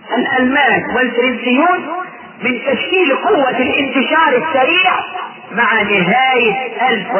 الألمان والفرنسيون من تشكيل قوة الانتشار السريع مع نهاية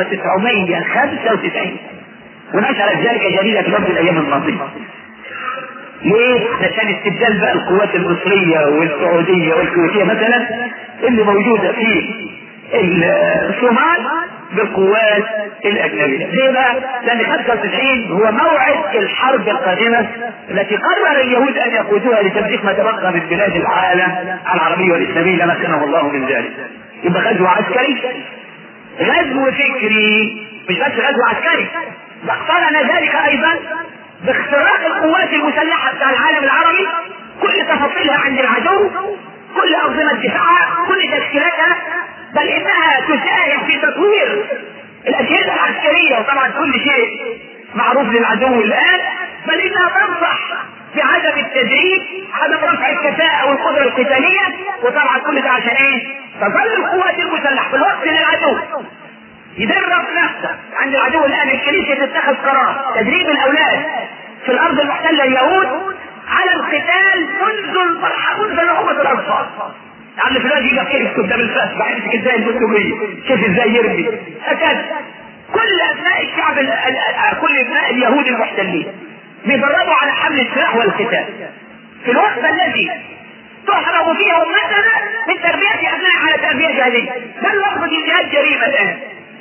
1995 ونشرت ذلك جريدة الوقت الأيام الماضية ليه؟ عشان استبدال بقى القوات المصرية والسعودية والكويتية مثلا اللي موجودة في الصومال بالقوات الأجنبية ليه بقى؟ لأن 95 هو موعد الحرب القادمة التي قرر اليهود أن يقودوها لتمزيق ما تبقى من بلاد العالم العربية والإسلامية لما كانه الله من ذلك يبقى غزو عسكري غزو فكري مش بس غزو عسكري ده اقترن ذلك أيضا باختراق القوات المسلحة بتاع العالم العربي كل تفاصيلها عند العدو كل أنظمة دفاعها كل تشكيلاتها بل إنها تساهم في تطوير الأجهزة العسكرية وطبعا كل شيء معروف للعدو الآن بل إنها تنصح بعدم التدريب عدم رفع الكفاءة والقدرة القتالية وطبعا كل ده عشان ايه؟ تظل القوات المسلحة في الوقت للعدو يدرب نفسه عند العدو الان الكنيسة تتخذ قرار تدريب الاولاد في الارض المحتلة اليهود على القتال منذ المرحلة منذ نعومة الاطفال عم فلان يجي كيف قدام الفاس بحثك ازاي البندقية شوف ازاي يرمي هكذا كل ابناء الشعب ال- ال- كل ابناء اليهود المحتلين بيدربوا على حمل السلاح والقتال في الوقت الذي تحرم فيه امتنا من تربية ابناء على تربية جاهلية بل وقت الجهاد جريمة الان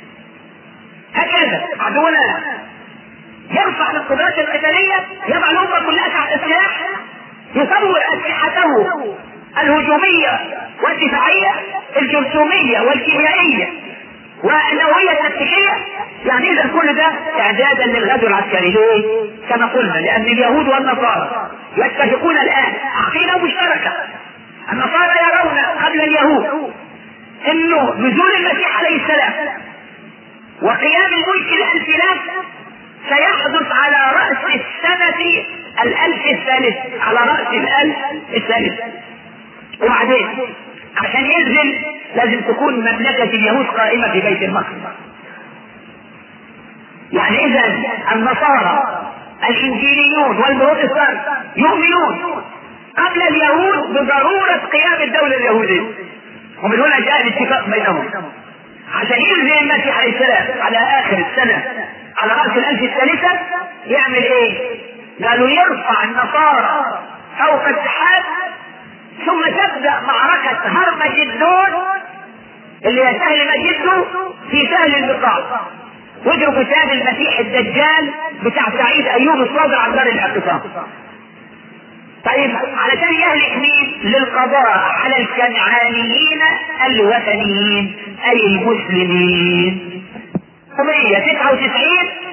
هكذا عدونا يرفع القدرات القتالية يضع الأمة كلها تحت السلاح يطور أسلحته الهجومية والدفاعية الجرثومية والكيميائية والنووية التكتيكية يعني إذا كل ده إعدادا للغزو العسكري ليه؟ كما قلنا لأن اليهود والنصارى يتفقون الآن عقيدة مشتركة النصارى يرون قبل اليهود انه نزول المسيح عليه السلام وقيام الملك الالفينات سيحدث على رأس السنة الألف الثالث على رأس الألف الثالث وبعدين عشان ينزل لازم تكون مملكة اليهود قائمة في بيت المقدس يعني إذا النصارى الإنجيليون والبروتستانت يؤمنون قبل اليهود بضرورة قيام الدولة اليهودية ومن هنا جاء الاتفاق بينهم عشان ينزل المسيح عليه السلام على آخر السنة على رأس الألف الثالثة يعمل إيه؟ قالوا يرفع النصارى فوق السحاب ثم تبدأ معركة هرمجدون اللي هي سهل مجده في سهل البقاع واضربوا ساد المسيح الدجال بتاع سعيد ايوب الصادر عن دار الاعتصام طيب علشان يهلك مين للقضاء على الكنعانيين الوثنيين اي المسلمين 1999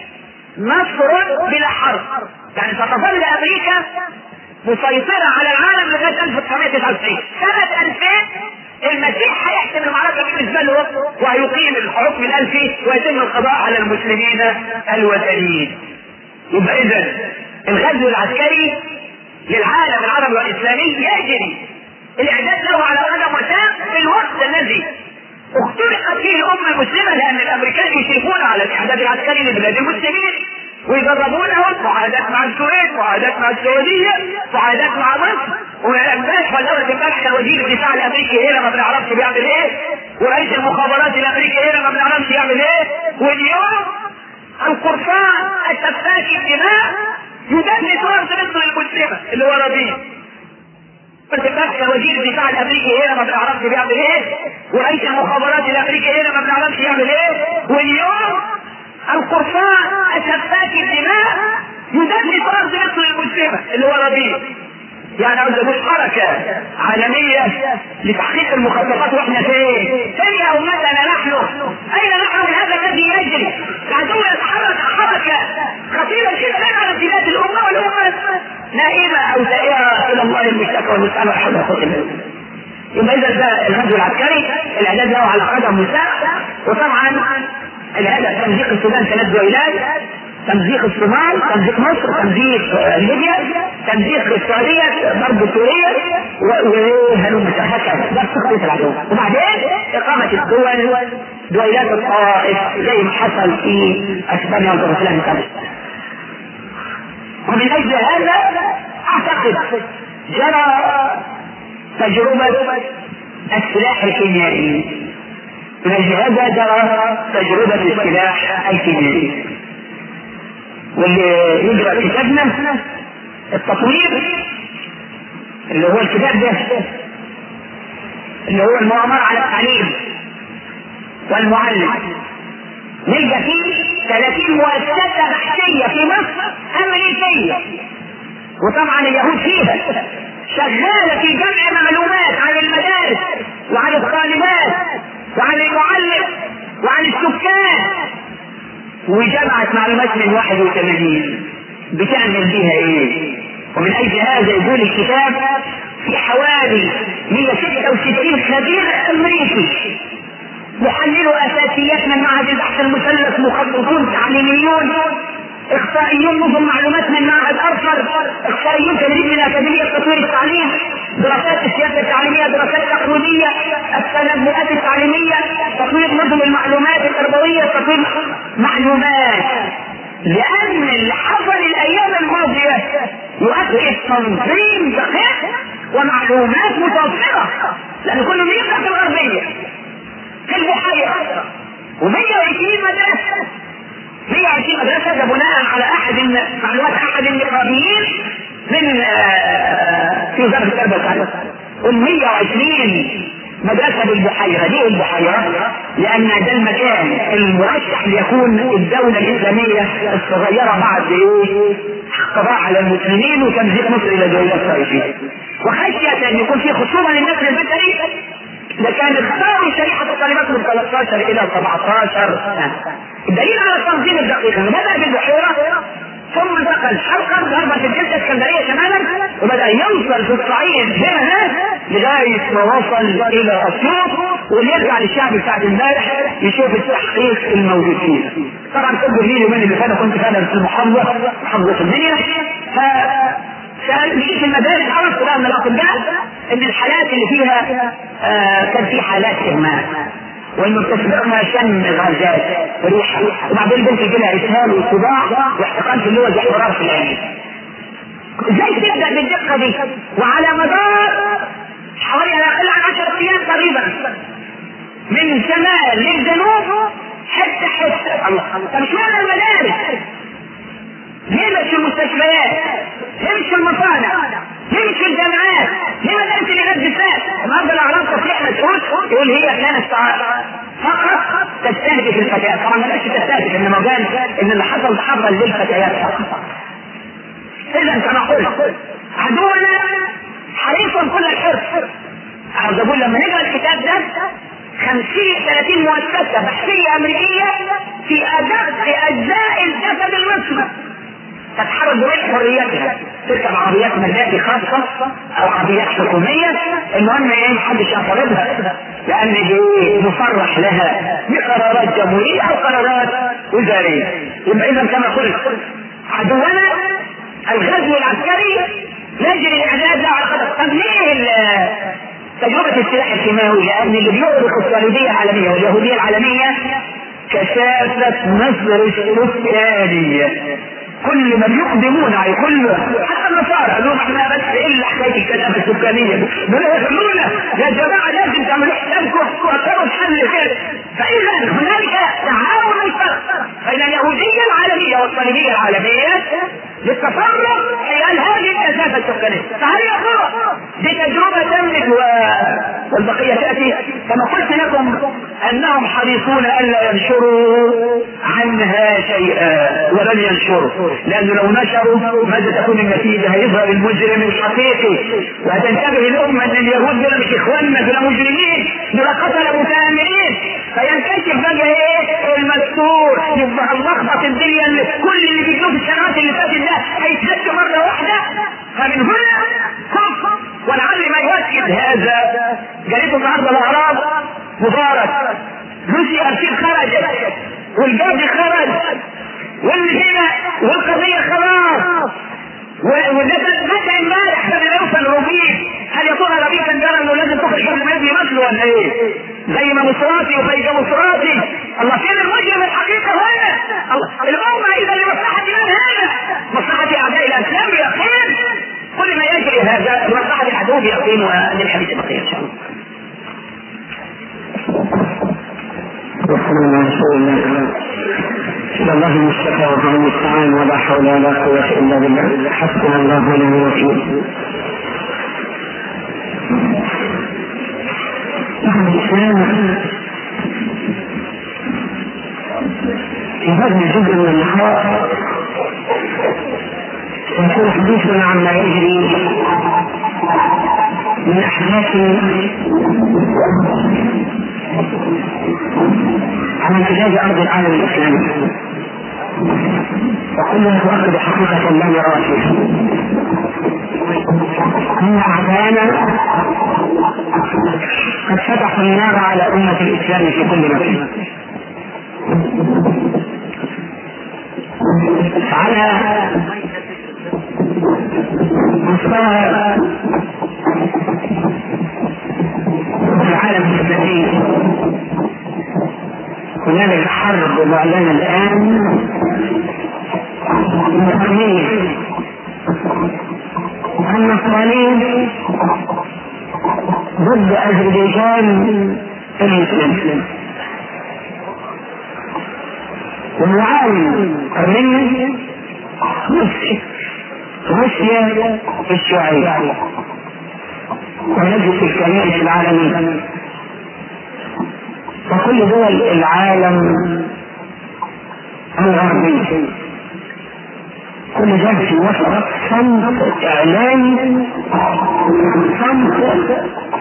مصر بلا حرب يعني ستظل امريكا مسيطرة على العالم لغاية 1999 سنة 2000 المسيح هيحسم المعركة بالنسبة له وهيقيم الحكم الألفي ويتم القضاء على المسلمين الوثنيين يبقى إذا الغزو العسكري للعالم العربي والإسلامي يجري الإعداد له على قدم وساق في الوقت الذي اخترقت فيه الأمة المسلمة لأن الأمريكان يشرفون على الإعداد العسكري لبلاد المسلمين ويجربونهم معاهدات مع الكويت معاهدات مع السعودية معاهدات مع مصر وامبارح ولا امبارح كان وزير الدفاع الامريكي هنا ما بنعرفش بيعمل ايه ورئيس المخابرات الامريكي هنا ما بنعرفش يعمل ايه واليوم القرصان السفاك الدماء يدنس ارض مصر المسلمه اللي هو ربيع امبارح وزير الدفاع الامريكي هنا ما بنعرفش بيعمل ايه ورئيس المخابرات الامريكي هنا ما بنعرفش يعمل ايه واليوم القرصان سفاك الدماء يدنس ارض مصر المسلمه اللي هو ربيع يعني عاوز اقول حركه عالميه لتحقيق المخططات واحنا فين؟ فين يا امتنا نحن؟ اين نحن من هذا الذي يجري؟ العدو يتحرك حركه خطيره جدا على امتداد الامه والامه نائمه او سائره الى الله المشتكى والمستعان والحمد لله يبقى اذا ده الغزو العسكري الاعداد له على قدم وساق وطبعا الهدف تمزيق السودان ثلاث دويلات تمزيق الصومال تمزيق مصر تمزيق ليبيا تمزيق السعودية ضرب سوريا وهلم هكذا ده خطة العدو وبعدين إقامة الدول دويلات الطوائف زي ما حصل في أسبانيا والبرتغال قبل ومن أجل هذا أعتقد جرى تجربة السلاح الكيميائي من اجل هذا جرى تجربة السلاح الكيميائي واللي يجرى كتابنا التطوير اللي هو الكتاب ده اللي هو المؤامرة على التعليم والمعلم نلقى فيه 30 مؤسسة بحثية في مصر أمريكية وطبعا اليهود فيها شغالة في جمع معلومات عن المدارس وعن الطالبات وعن المعلم وعن السكان وجمعت معلومات من 81 بتعمل بيها ايه؟ ومن اجل هذا يقول الكتاب في حوالي 166 خبير امريكي يحللوا اساسيات من معهد البحث المثلث مخططون تعليميون اخصائيون نظم معلومات من معهد ارفر اخصائيون تدريب من اكاديميه تطوير التعليم دراسات السياسه التعليميه دراسات تقويميه التنبؤات التعليميه تطوير نظم المعلومات التربويه تطوير معلومات لان اللي حصل الايام الماضيه يؤكد تنظيم دقيق ومعلومات متوفره لان كله بيبدا في الغربيه في البحيره و120 مدرسه 120 مدرسه ده بناء على احد معلومات احد النقابيين من في وزاره التربيه والتعليم قل 120 مدرسة بالبحيرة ليه البحيرة؟ لأن ده المكان المرشح ليكون الدولة الإسلامية الصغيرة بعد إيه؟ قضاء على المسلمين وتمزيق مصر إلى دولة صيفية. وخشية أن يكون في خصومة للنسل البشري لكان اختاروا شريحة الطالبات من 13 إلى 17 سنة. الدليل على التنظيم الدقيق انه بدأ بالبحيرة ثم انتقل شرقا ضربة الجلسة الاسكندرية شمالا وبدأ يوصل في الصعيد هنا لغاية ما وصل إلى أسيوط وليرجع للشعب بتاع امبارح يشوف التحقيق الموجود فيه. طبعا كنت لي اليومين اللي فاتوا كنت فعلا في المحافظة محافظة المنيا ف سأل في المدارس عرفت بقى من الأطباء إن الحالات اللي فيها آه كان في حالات إغماء وانه بتسبقها شم غازات ريحه وبعدين البنت يجي لها اسهال وصداع واحتقان في اللغه واحترار في العين. ازاي تبدا بالدقه دي؟ وعلى مدار حوالي لا يقل عن 10 ايام تقريبا من شمال للجنوب حته حته الله طب اشمعنى المدارس؟ ليه مش المستشفيات؟ ليه مش المصانع؟ ليه مش الجامعات؟ ليه مدارس الغدفات؟ النهارده الاعلام تصريح مسؤول يقول هي كانت فقط تستهدف الفتيات، طبعا ما تستهدف انما قال ان اللي حصل حصل للفتيات فقط. اذا كما قلت عدونا حريص كل الحرص. عاوز اقول لما نقرا الكتاب ده 50 30 مؤسسه بحثيه امريكيه في ادق اجزاء الجسد المصري تتحرك بريح حريتها تركب عربيات ملاكي خاصة أو عربيات حكومية المهم إيه محدش يعترضها لأن دي مصرح لها بقرارات جمهورية أو قرارات وزارية يبقى إذا كما قلت عدونا الغزو العسكري يجري الإعداد له على قدر طب ليه تجربة السلاح الكيماوي لأن اللي بيؤرق الصليبية العالمية واليهودية العالمية كثافة مصر السكانية كل من يقدمون على كل حتى النصارى قالوا احنا بس الا حكايه الكثافه السكانيه دول يقولون يا جماعه لازم تعملوا حسابكم وتقروا الحل كده فاذا هنالك تعاون الفرق بين اليهوديه العالميه والصليبيه العالميه للتصرف خلال هذه الكثافه السكانيه فهل يا ترى دي تجربه تمت و... والبقيه تاتي كما قلت لكم انهم حريصون الا ينشروا عنها شيئا ولن ينشروا لانه لو نشروا ماذا تكون النتيجه؟ هيظهر المجرم الحقيقي وهتنتبه الامه ان اليهود دول مش اخواننا دول مجرمين دول قتله متآمرين فينكشف بقى ايه؟ المستور يبقى اللخبط الدنيا اللي كل اللي بيجوا في السنوات اللي فاتت ده هيتهد مره واحده فمن هنا كفر ولعل ما يؤكد هذا جريده النهارده الاعراب مبارك لوسي ارشيد خرجت والجاجي خرج واللي هنا والقضية خلاص وده متى امبارح قبل ما يوصل ربيع هل يا ترى ربيع كان جرى انه لازم تخرج قبل ما يبني مثله ولا ايه؟ زي ما مصراتي وفيجا مصراتي الله فين المجرم الحقيقه هنا؟ الله الامه اذا لمصلحه من هنا؟ مصلحه اعداء الاسلام يا خير كل ما يجري هذا وصاحب العدو بيقين وللحديث بقيه ان شاء الله والسلام على رسول الله الى الله المستقى وهو المستعان ولا حول ولا قوه الا بالله حسبنا الله ونعم الوكيل الاسلام في هذا الجزء من اللقاء سيكون حديثنا عما يجري من احداث على امتداد ارض العالم الاسلامي وكلها تؤكد حقيقة لا مراد فيها أن أعداءنا قد فتحوا النار على أمة الإسلام في كل مكان على مستوى العالم الاسلامي هنالك حرب معلنه الان النصرانيه النصرانيه ضد اذربيجان المسلم والمعاون ارمينيا روسيا روسيا الشيوعية ونجد الكنائس العالمية وكل دول العالم الغربي كل ده في وسط صمت اعلامي صمت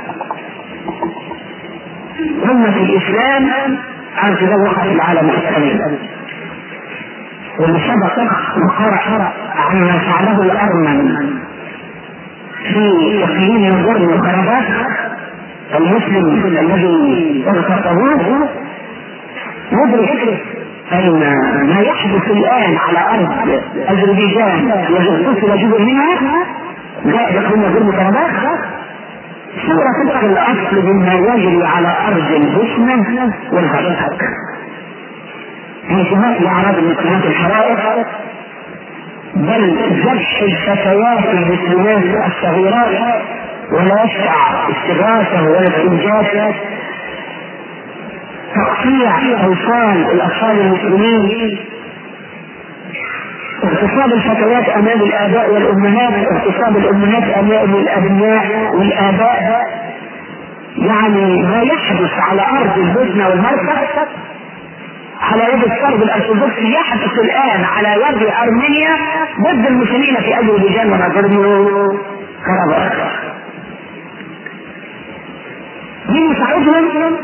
أمة الإسلام عن تدوخ في العالم الإسلامي واللي سبق وقرأ عما فعله الأرمن في تقييم نظام قرابات المسلم الذي اغتصبوه يدرك أن ما يحدث الآن على أرض أذربيجان الذي اغتصب جزء منها جاء يكون ظلم قرابات صورة تبقى الأصل مما يجري على أرض البوسنة والهرسك انتهاء لأعراض المسلمات الحرائق بل ذبح الفتيات المسلمات الصغيرات ولا يشفع استغاثة ولا استنجاد تقطيع أوصال الأطفال المسلمين اغتصاب الفتيات امام الاباء والامهات اغتصاب الامهات امام الابناء والاباء يعني ما يحدث على ارض البوسنه والهرسك على يد الصرب الارثوذكسي يحدث الان على يد ارمينيا ضد المسلمين في اذربيجان وناغورنو كراباخ مين يساعدهم؟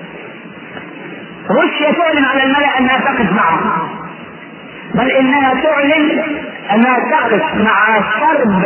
روسيا تعلن على الملأ انها تقف معهم بل انها تعلن انها تقف مع الصرب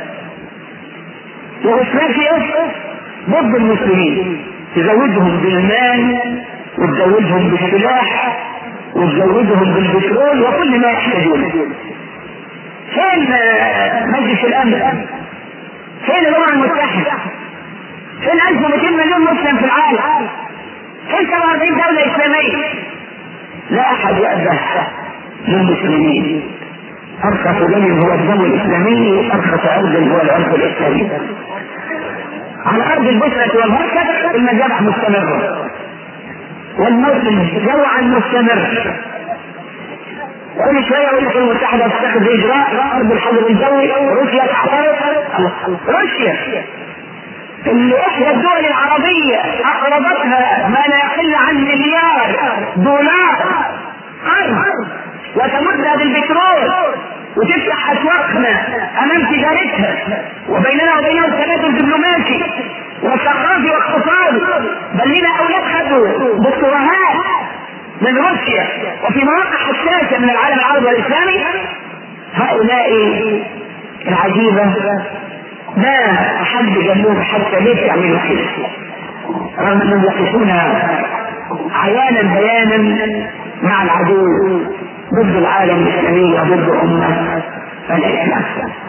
واسلافيا ضد المسلمين تزودهم بالمال وتزودهم بالسلاح وتزودهم بالبترول وكل ما يحتاجون فين مجلس الامن فين الامم المتحده فين 1200 مليون مسلم في العالم فين 47 دوله اسلاميه لا احد يأبه للمسلمين ارخص دم هو الدم الاسلامي ارخص عرض هو العرض الاسلامي على ارض البشرة والهركة المذابح مستمرة والموسم جوعا مستمر كل شوية يقول لك المتحدة تتخذ إجراء أرض الحظر الجوي روسيا تعترض روسيا اللي إحدى الدول العربية أقرضتها ما لا يقل عن مليار دولار أرض وتمدها بالبترول وتفتح اسواقنا امام تجارتها وبيننا وبينهم تبادل دبلوماسي وثقافي واقتصادي بل لنا اولاد خدوا دكتوراهات من روسيا وفي مواقع حساسه من العالم العربي والاسلامي هؤلاء العجيبه ما حد جنوب حتى ليش يعملوا كده رغم انهم يقفون عيانا بيانا مع العدو ضد العالم الاسلامي وضد امه الاسلام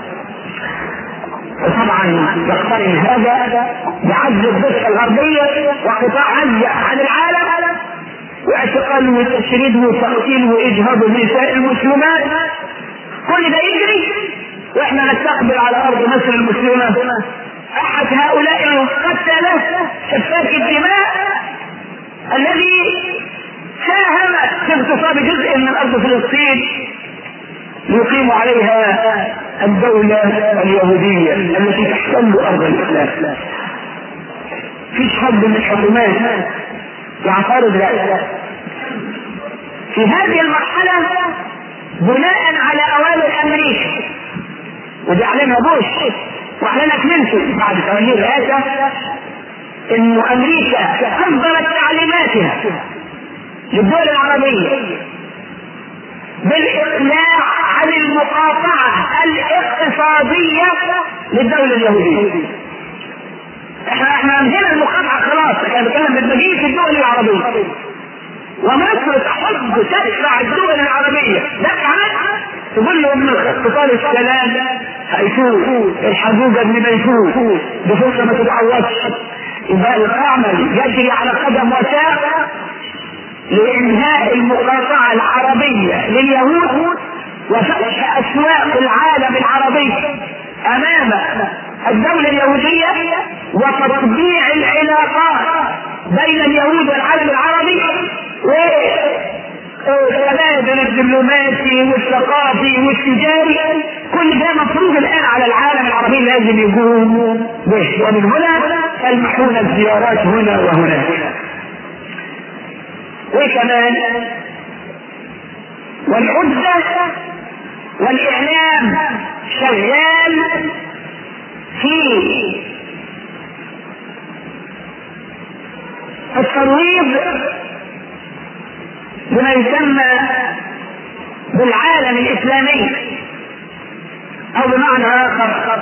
وطبعا يقترن هذا بعزل الضفه الغربيه وقطاع عزة عن العالم واعتقال وتشريد وتقتيل واجهاض النساء المسلمات كل ده يجري واحنا نستقبل على ارض مصر المسلمه احد هؤلاء القتله سفاك الدماء الذي ساهم في اغتصاب جزء من ارض فلسطين يقيم عليها الدولة اليهودية التي تحتل أرض الإسلام فيش حد من الحكومات يعترض لا في هذه المرحلة بناء على أوامر أمريكا ودي أعلنها بوش وأعلنها كلينتون بعد توليه الرئاسة إنه أمريكا أصدرت تعليماتها للدول العربية بالإقلاع عن المقاطعة الاقتصادية للدولة اليهودية. احنا احنا عندنا المقاطعة خلاص احنا بنتكلم بالبقية الدول العربية. ومصر تحب تدفع الدول العربية دفعا تقول لهم من اختصار السلام هيفوت الحجوج ابن بيفوت بفرصة ما تتعوضش يبقى العمل يجري على قدم وساق لإنهاء المقاطعة العربية لليهود وفتح أسواق العالم العربي أمام الدولة اليهودية وتطبيع العلاقات بين اليهود والعالم العربي والتبادل الدبلوماسي والثقافي والتجاري كل ده مفروض الان على العالم العربي لازم يقوم به ومن هنا تلمحون الزيارات هنا وهناك وكمان والعدة والإعلام شغال في الترويض بما يسمى بالعالم الإسلامي أو بمعنى آخر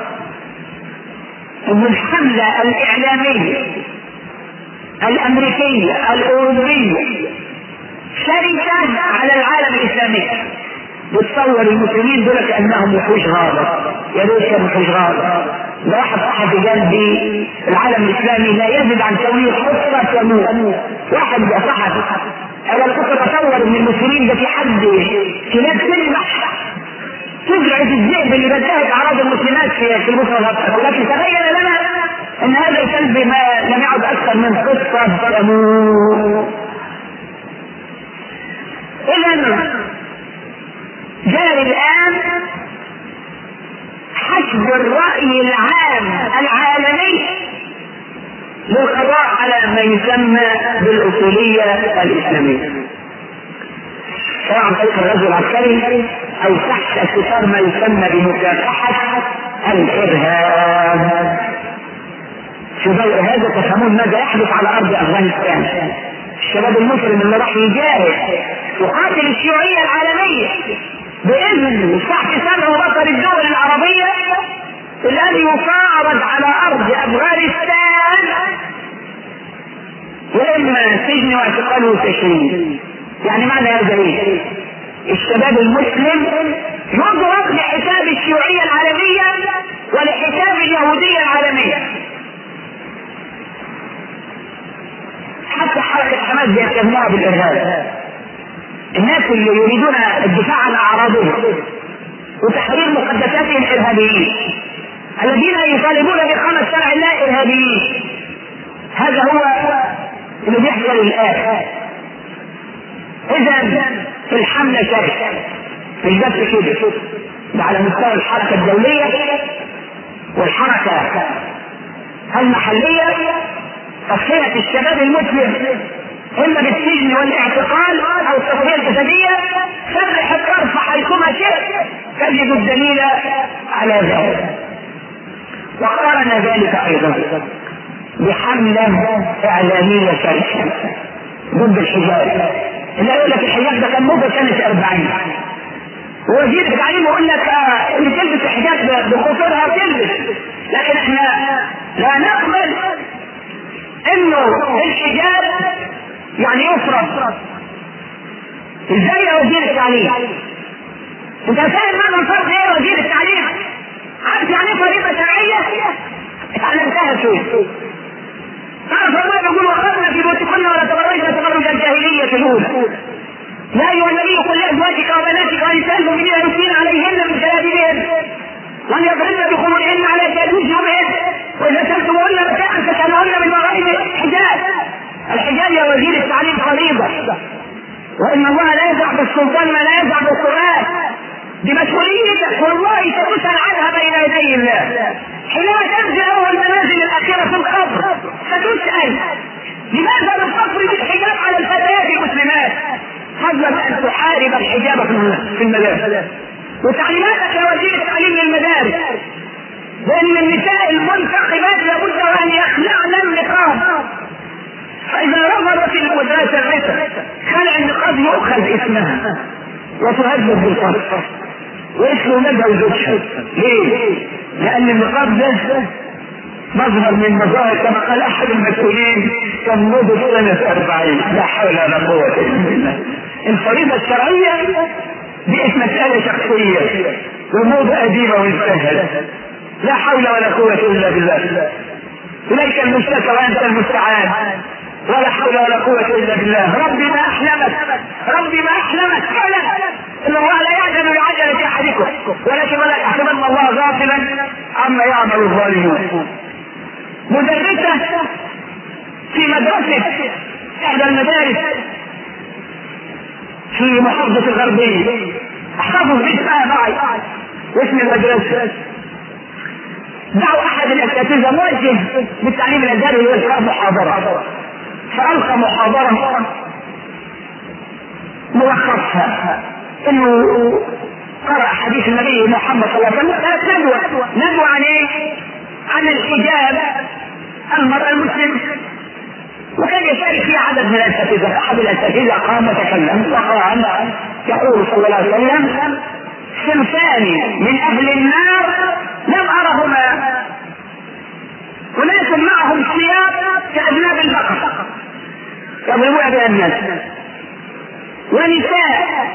بالحملة الإعلامية الأمريكية الأوروبية شركة على العالم الإسلامي بتصور المسلمين دول كأنهم وحوش غابة يا ريت كانوا وحوش غابة ده واحد صاحب قلبي العالم الإسلامي لا يزيد عن كونه خطة تموت واحد صاحب أنا كنت أتصور إن المسلمين ده في حد كلاب تلمح تزرع الذئب اللي بدأت أعراض المسلمات في في المصر ولكن تبين لنا ان هذا الكلب ما لم يعد اكثر من قصه تموت اذا جاري الان حشد الراي العام العالمي للقضاء على ما يسمى بالاصوليه الاسلاميه سواء عن طريق الغزو العسكري او تحت استثار ما يسمى بمكافحه الارهاب في ضوء هذا تفهمون ماذا يحدث على ارض افغانستان الشباب المسلم اللي راح يجاهد يقاتل الشيوعيه العالميه باذن تحت سمع وبصر الدول العربيه الذي يصارد على ارض افغانستان واما سجن واعتقال وتشريد يعني معنى هذا ايه؟ الشباب المسلم يضرب لحساب الشيوعيه العالميه ولحساب اليهوديه العالميه حتى حركة حماس بيسموها بالإرهاب الناس اللي يريدون الدفاع عن أعراضهم وتحرير مقدساتهم إرهابيين الذين يطالبون بإقامة شرع الله إرهابيين هذا هو اللي بيحصل الآن إذا الحملة شركة مش بس كده ده على مستوى الحركة الدولية والحركة المحلية تصفية الشباب المسلم إما بالسجن والاعتقال أو التصفية الجسدية فرح الطرف حيثما شئت تجد الدليل على ذلك وقارن ذلك أيضا بحملة إعلامية شرسة ضد الحجاب اللي يقول لك الحجاب ده كان موجود سنة 40 وزير التعليم يقول لك آه اللي تلبس الحجاب بخطورها تلبس لكن احنا لا نقبل انه الحجاب يعني يفرض ازاي يا وزير التعليم انت فاهم معنى الفرض ايه يا وزير التعليم عارف يعني ايه فريضه شرعيه اتعلمتها فين تعرف الله يقول وقرنا في بيوتكن ولا تبرجن تبرج الجاهليه الاولى يا ايها النبي قل لازواجك وبناتك ونساء المؤمنين يمشين عليهن من جلابيبهن وليضربن بخمرهن على جلوسهن واذا سلتموهن مكانا فسالوهن من وراء الحجاب الحجاب يا وزير التعليم فريضه وان الله لا يزع بالسلطان ما لا يزع بالقران دي مسؤوليتك والله ستسال عنها بين يدي الله حينما تنزل اول منازل الاخره في القبر ستسال لماذا لم تفرض الحجاب على الفتيات المسلمات فضلا ان تحارب الحجاب في المدارس وتعليماتك يا وزير التعليم للمدارس لان النساء المنتقبات لابد وان يخلعن النقاب فاذا رفضت المدرسه الرسل خلع النقاب يؤخذ اسمها وتهدد بالقصر واسم ولادها وزوجها ليه؟ لان النقاب ده مظهر من مظاهر كما قال احد المسؤولين تمضي سنة أربعين لا حول ولا قوة إلا بالله الفريضة الشرعية دي مسألة شخصية وموضة قديمة وانتهت لا حول ولا قوة إلا بالله إليك المشتكى وأنت المستعان ولا حول ولا قوة إلا بالله ربي ما أحلمك ربي ما أحلمك فعلا إن الله لا يعجل بعجلة أحدكم ولكن ولا تحسبن الله غافلا عما يعمل الظالمون مدرسة في مدرسة إحدى المدارس في محافظة الغربية احفظوا اسمها معي واسم المدرسة دعوا أحد الأساتذة موجه بالتعليم الأزهري لإلقاء محاضرة فألقى محاضرة ملخصها إنه قرأ حديث النبي محمد صلى الله عليه وسلم كانت ندوة ندوة عن إيه؟ عن الحجاب المرأة المسلم وكان يشارك فيها عدد من الاساتذه احد الاساتذه قام وتكلم وقال يقول صلى الله عليه وسلم صنفان من اهل النار لم ارهما اناس معهم ثياب كاذناب البقر يضربون بها الناس ونساء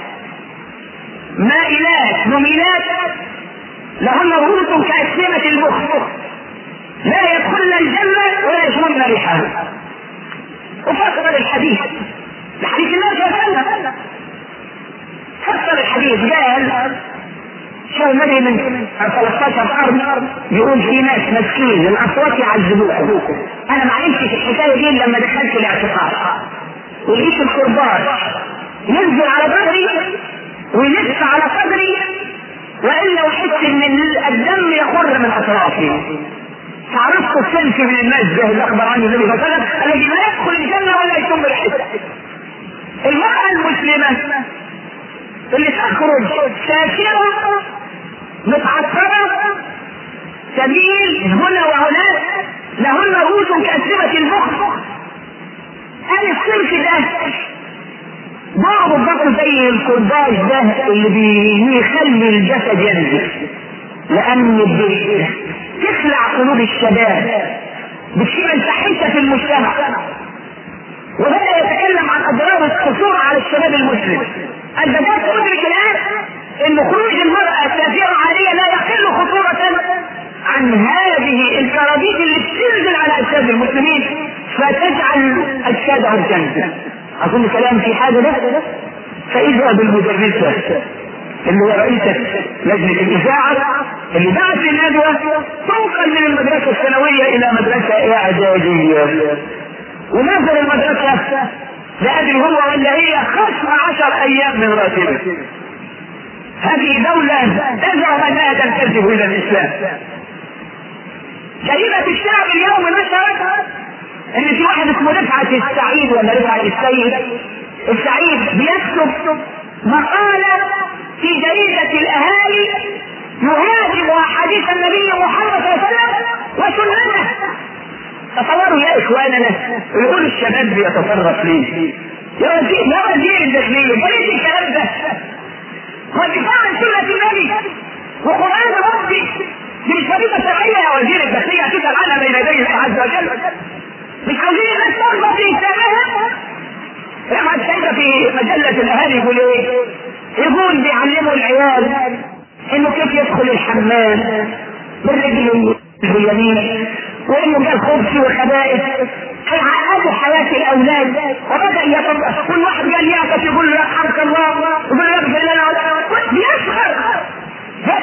مائلات مميلات لهن رؤوس كأسنمة البخت لا يدخلن الجنة ولا يشربن ريحها وفصل الحديث الحديث الناس يفهم فصل الحديث قال شو النبي من 13 قرن يقول في ناس مسكين الاصوات يعذبوكم انا ما عرفتش الحكايه دي لما دخلت الاعتقاد ولقيت القربان ينزل على ظهري ويلف على صدري والا احس ان الدم يخر من اطرافي فعرفت الصنف من الناس ده اللي اخبر عنه النبي صلى الله عليه وسلم الذي لا يدخل الجنه ولا يتم الحساب المراه المسلمه اللي تخرج ساكره متعطره سبيل هنا وهناك لهن رؤوس كأسلمة البخت هل الصنف ده بعض بالضبط زي الكرباج ده اللي بيخلي الجسد ينزف لان تخلع قلوب الشباب بتشيل الفاحشه في المجتمع وبدا يتكلم عن اضرار الخطوره على الشباب المسلم انت بدات تدرك الان ان خروج المراه سافره عاليه لا يقل خطوره عن هذه الكرابيس اللي بتنزل على اجساد المسلمين فتجعل اجسادهم تنزل اظن كلام في حاجه ده فاذا بالمدرسه اللي هو رئيسة لجنة الإذاعة اللي بعد الندوة تنقل من المدرسة الثانوية إلى مدرسة إعدادية ونزل المدرسة لا أدري هو ولا هي خصم عشر أيام من راتبه هذه دولة تزعم أنها تنتسب إلى الإسلام جريمة الشعب اليوم نشرت ان في واحد اسمه رفعت السعيد ولا رفعت السيد السعيد بيكتب مقالة في جريدة الاهالي يهاجم احاديث النبي محمد صلى الله عليه وسلم وسنته تصوروا يا اخواننا يقول الشباب بيتصرف ليه يا وزير يا وزير الداخلية ليش الكلام ده؟ هو الدفاع عن سنة النبي وقرآن ربي دي مش فريضة شرعية يا وزير الداخلية هتسأل عنها بين يدي الله عز وجل مش عاوزين الناس ترضى في اسلامها رفعت سيدة في مجلة الاهالي يقول ايه؟ يقول بيعلموا العيال انه كيف يدخل الحمام بالرجل اليمين وانه قال خبز وخبائث هيعقدوا حياة الاولاد وبدأ يطبق كل واحد قال يعطف يقول له يرحمك الله يقول له يغفر لنا بيسخر يتحدى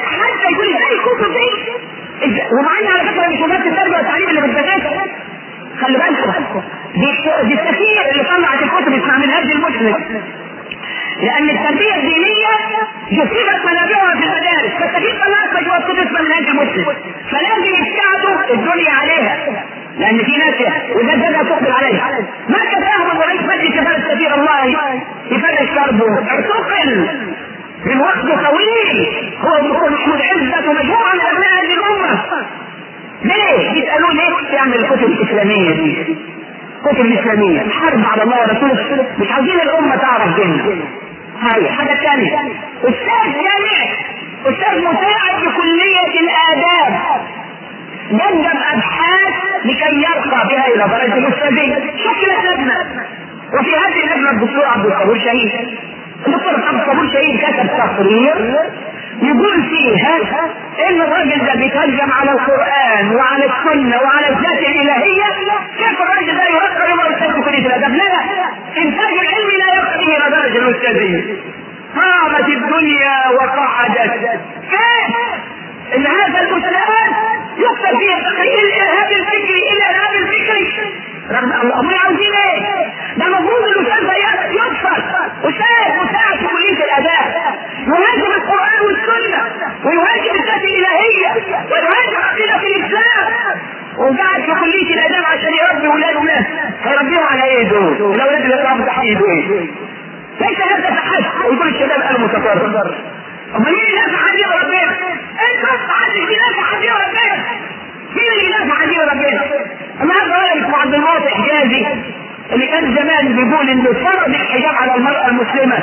كده يقول ازاي الكتب دي إز- ومع ان على فكره مش وزاره التربيه والتعليم اللي بتذاكر خلي بالكم دي دي السفير اللي طلعت الكتب اسمها منهج المسلم لان التربيه الدينيه جسدت منابعها في المدارس فالسفير طلعت مجموعه كتب اسمها منهج المسلم فلازم يبتعدوا الدنيا عليها لان في ناس وده ده تقبل عليها ما كفاهم رئيس مجلس كفاءة السفير الله يفرش كربه اعتقل من وقت طويل هو الدكتور محمود عزت ومجموعه من ابناء هذه الامه ليه؟ يسالوه ليه تعمل الكتب الاسلاميه دي؟ الكتب الاسلاميه حرب على الله ورسوله مش عايزين الامه تعرف ديننا هاي حاجه ثانيه استاذ جامعي استاذ مساعد في كليه الاداب قدم ابحاث لكي يرقى بها الى درجه الاستاذيه شكلت لجنه وفي هذه اللجنه الدكتور عبد الصبور شهيد الدكتور عبد الصبور شهيد كتب تقرير يقول فيها ان الراجل ده بيترجم على القران وعلى السنه وعلى الذات الالهيه كيف الراجل ده يرقى الى استاذ في كليه الادب؟ لا انتاج العلم لا يرقى الى درجه الاستاذيه قامت الدنيا وقعدت كيف؟ ان هذا المستند يكتب فيه تقرير الارهاب الفكري الارهاب الفكري رغم هم عاوزين ايه؟ ده المفروض الاستاذ ده يكفر استاذ مساعد في كليه الاداب يهاجم القران والسنه ويهاجم الذات الالهيه ويهاجم عقيده الاسلام وقاعد في كليه الاداب عشان يربي ولاده ناس هيربيهم على ايه دول؟ الاولاد اللي يطلعوا تحيدوا ايه؟ ليس هذا تحدي ويقول الشباب انا متطرف امال مين اللي يدافع عن دين ربنا؟ انت ما حدش بيدافع عن دين ربنا مين اللي يدافع عن دين ربنا؟ النهارده راجل اسمه عبد المواطن حجازي اللي كان زمان بيقول انه فرض الحجاب على المراه المسلمه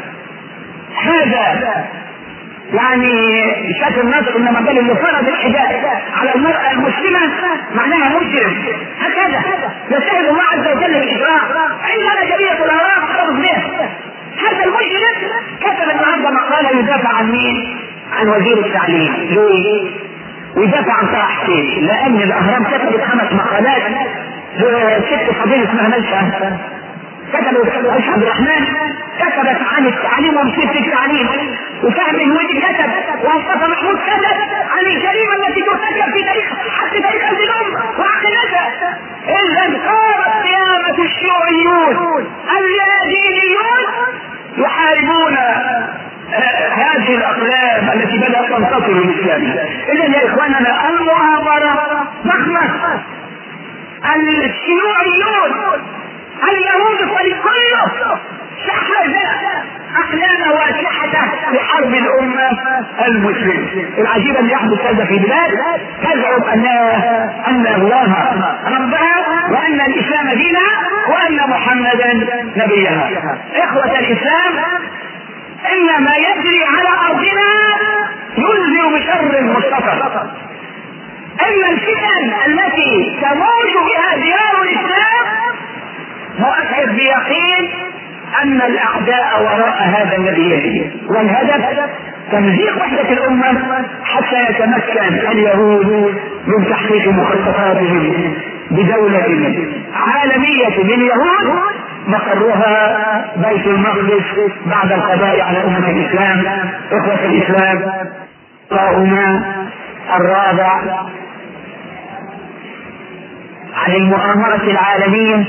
هذا يعني شاف النصر انما قال اللي فرض الحجاب على المرأة المسلمة معناها مجرم هكذا يستهل الله عز وجل بالإجراء عندنا جريدة الأوراق خرج به هذا المجرم كتب النهارده مقالة يدافع عن مين؟ عن وزير التعليم ليه؟ ويدافع عن طه حسين لأن الأهرام كتبت خمس مقالات ست فضيلة اسمها ملشة كتبوا عيش عبد الرحمن كتبت عن التعليم ومصيبة التعليم وفهم الودي كتب ومصطفى محمود كتب عن الجريمة التي ترتكب في تاريخ حتى تاريخ هذه الأمة وعقيدتها إذا قامت قيامة الشيوعيون اليادينيون يحاربون هذه الأقلام التي بدأت تنتصر الإسلام إذا يا إخواننا المؤامرة ضخمة الشيوعيون اليهود كله شحذ أحلام واسعة لحرب الأمة المسلمة العجيب أن يحدث هذا في بلاد تزعم أن أن الله ربها وأن الإسلام دينها وأن محمدا نبيها إخوة الإسلام إن ما يجري على أرضنا ينذر بشر مستقر أما الفتن التي تموج بها ديار الإسلام مؤكد بيقين ان الاعداء وراء هذا الذي يجري والهدف تمزيق وحدة الأمة حتى يتمكن اليهود من تحقيق مخططاتهم بدولة عالمية لليهود مقرها بيت المقدس بعد القضاء على أمة الإسلام إخوة الإسلام اللهم الرابع عن المؤامرة العالمية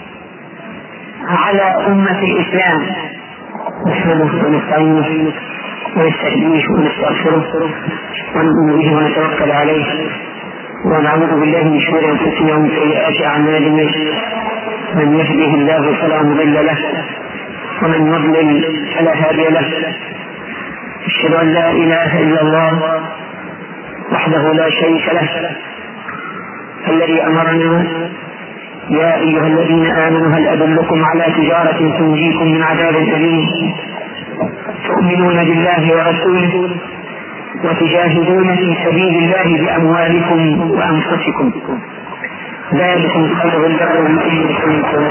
على أمة الإسلام نحمده ونستعينه ونستهديه ونستغفره ونؤمن به ونتوكل عليه ونعوذ بالله من شرور أنفسنا ومن سيئات أعمالنا من يهده الله فلا مضل له ومن يضلل فلا هادي له أشهد أن لا إله إلا الله وحده لا شريك له الذي أمرنا يا أيها الذين آمنوا هل أدلكم على تجارة تنجيكم من عذاب أليم تؤمنون بالله ورسوله وتجاهدون في سبيل الله بأموالكم وأنفسكم ذلكم خير لكم إن كنتم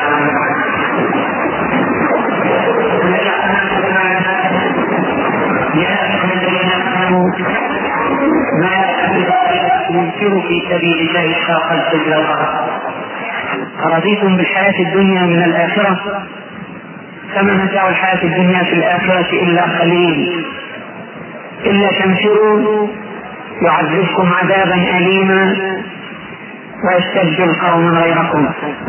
يا أيها الذين آمنوا ما ينفر في سبيل الله شاق الفجر والأرض أرضيتم بالحياة الدنيا من الآخرة فما متاع الحياة الدنيا في الآخرة إلا قليل إلا تنفروا يعذبكم عذابا أليما ويستبدل قوما غيركم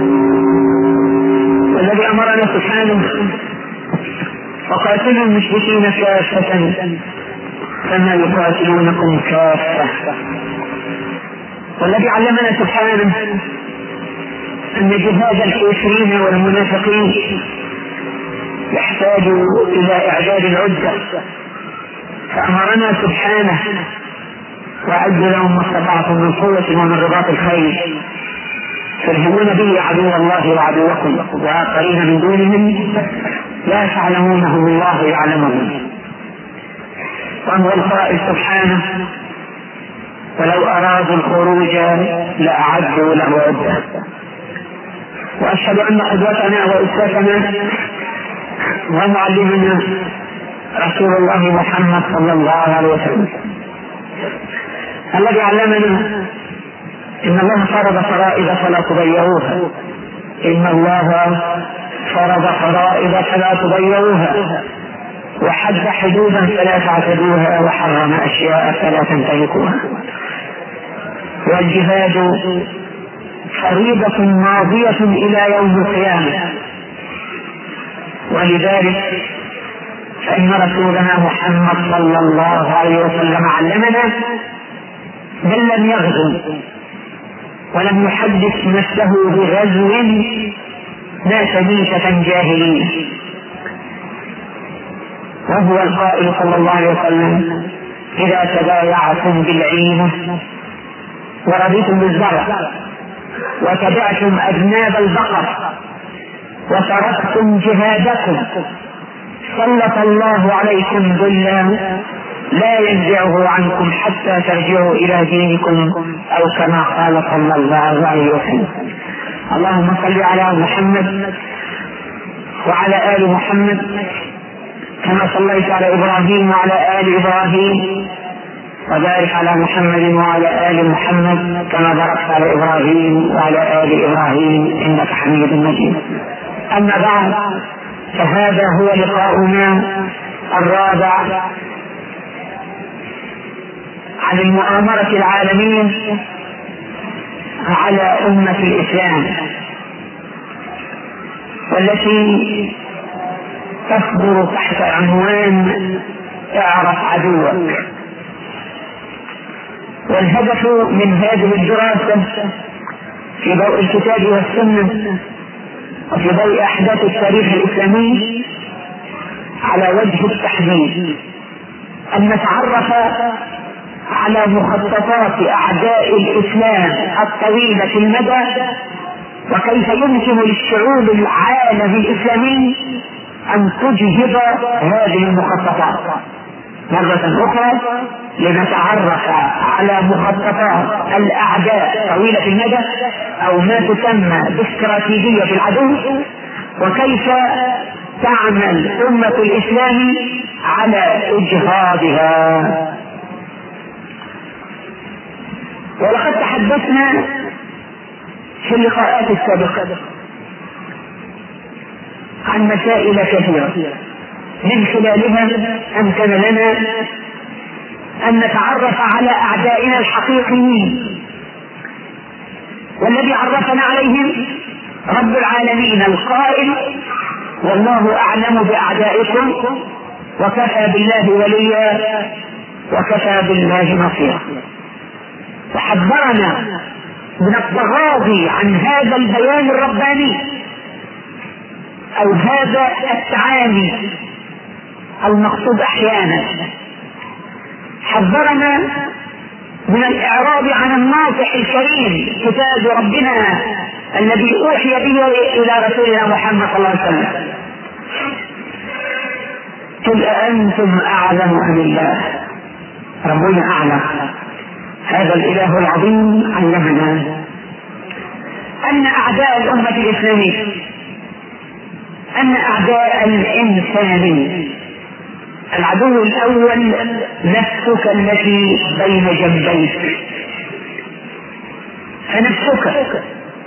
والذي أمرنا سبحانه وقاتلوا المشركين كافة كما يقاتلونكم كافة والذي علمنا سبحانه أن جهاد الكافرين والمنافقين يحتاج إلى إعداد العدة فأمرنا سبحانه وأعد لهم ما استطعتم من قوة ومن رباط الخير ترهبون به عدو الله وعدوكم وآخرين من دونهم لا تعلمونه الله يعلمهم وهو القائل سبحانه ولو أرادوا الخروج لأعدوا له عدة وأشهد أن قدوتنا وأسوتنا ومعلمنا رسول الله محمد صلى الله عليه وسلم الذي علمنا إن الله فرض فرائض فلا تضيعوها إن الله فرض فرائض فلا تضيعوها وحد حدودا فلا تعتدوها وحرم أشياء فلا تنتهكوها والجهاد فريضة ماضية إلى يوم القيامة ولذلك فإن رسولنا محمد صلى الله عليه وسلم علمنا بل لم يغزو ولم يحدث نفسه بغزو مات ميتة جاهلية وهو القائل صلى الله عليه وسلم إذا تبايعتم بالعينة ورضيتم بالزرع وتبعتم أذناب البقر وتركتم جهادكم سلط الله عليكم ذلا لا ينزعه عنكم حتى ترجعوا إلى دينكم أو كما قال صلى الله عليه وسلم اللهم صل على محمد وعلى آل محمد كما صليت على إبراهيم وعلى آل إبراهيم وبارك على محمد وعلى آل محمد كما باركت على إبراهيم وعلى آل إبراهيم إنك حميد مجيد أما بعد فهذا هو لقاؤنا الرابع عن المؤامرة العالمية على أمة الإسلام والتي تصدر تحت عنوان اعرف عدوك والهدف من هذه الدراسة في ضوء الكتاب والسنة وفي ضوء أحداث التاريخ الإسلامي على وجه التحديد أن نتعرف على مخططات أعداء الإسلام الطويلة المدى وكيف يمكن للشعوب العالم الإسلامي أن تجهض هذه المخططات مرة أخرى لنتعرف على مخططات الأعداء طويلة المدى أو ما تسمى باستراتيجية العدو وكيف تعمل أمة الإسلام على إجهاضها ولقد تحدثنا في اللقاءات السابقة عن مسائل كثيرة من خلالها أمكن لنا أن نتعرف على أعدائنا الحقيقيين والذي عرفنا عليهم رب العالمين القائل والله أعلم بأعدائكم وكفى بالله وليا وكفى بالله نصيرا وحذرنا من التغاضي عن هذا البيان الرباني او هذا التعامي المقصود احيانا حذرنا من الاعراض عن الناصح الكريم كتاب ربنا الذي اوحي به الى رسولنا محمد صلى الله عليه وسلم قل أأنتم أعلم أم الله ربنا أعلم هذا الإله العظيم علمنا أن أعداء الأمة الإسلامية أن أعداء الإنسان العدو الأول نفسك التي بين جنبيك فنفسك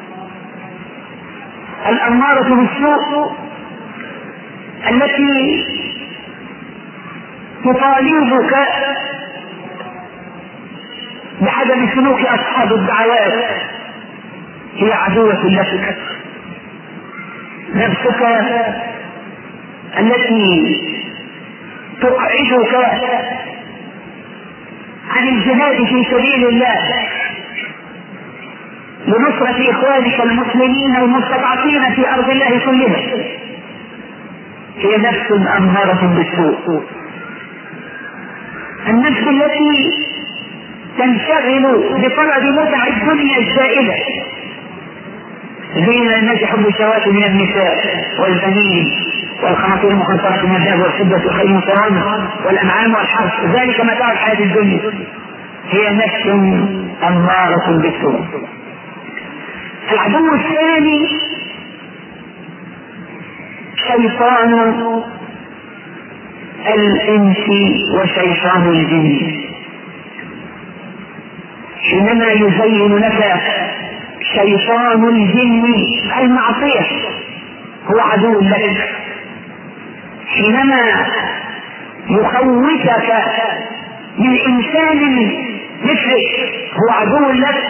الأمارة بالسوء التي تطالبك بعدم سلوك اصحاب الدعوات هي عدوة لك نفسك التي تقعدك عن الجهاد في سبيل الله لنصرة إخوانك المسلمين المستضعفين في أرض الله كلها هي نفس أمارة بالسوء النفس التي تنشغل بطلب متع الدنيا الزائلة زين الناس حب الشهوات من النساء والبنين والقناطير المقنطرة من الذهب والفضة والخيل المسرمة والأنعام والحرث ذلك متاع الحياة الدنيا هي نفس أمارة بالسوء العدو الثاني شيطان الإنس وشيطان الجن حينما يزين لك شيطان الجن المعصية هو عدو لك حينما يخوفك من إنسان مثلك هو عدو لك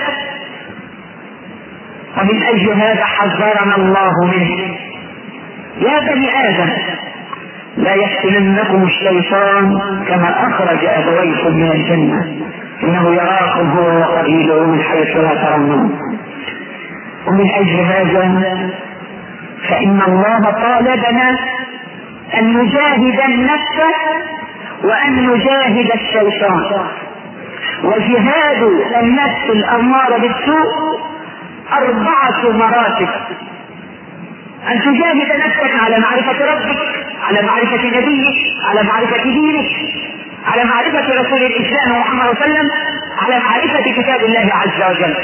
ومن أجل هذا حذرنا الله منه يا بني آدم لا يفتننكم الشيطان كما أخرج أبويكم من الجنة إنه يراكم هو وقبيله من حيث لا ترونه ومن أجل هذا فإن الله طالبنا أن نجاهد النفس وأن نجاهد الشيطان وجهاد النفس الأمارة بالسوء أربعة مراتب أن تجاهد نفسك على معرفة ربك على معرفة نبيك على معرفة دينك على معرفة رسول الإسلام محمد صلى الله عليه وسلم على معرفة كتاب الله عز وجل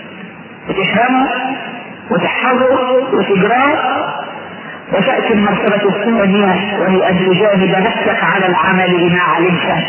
وتفهمه وتحفظه وتجراه وتأتي المرتبة الثانية وهي أن تجاهد نفسك على العمل بما علمت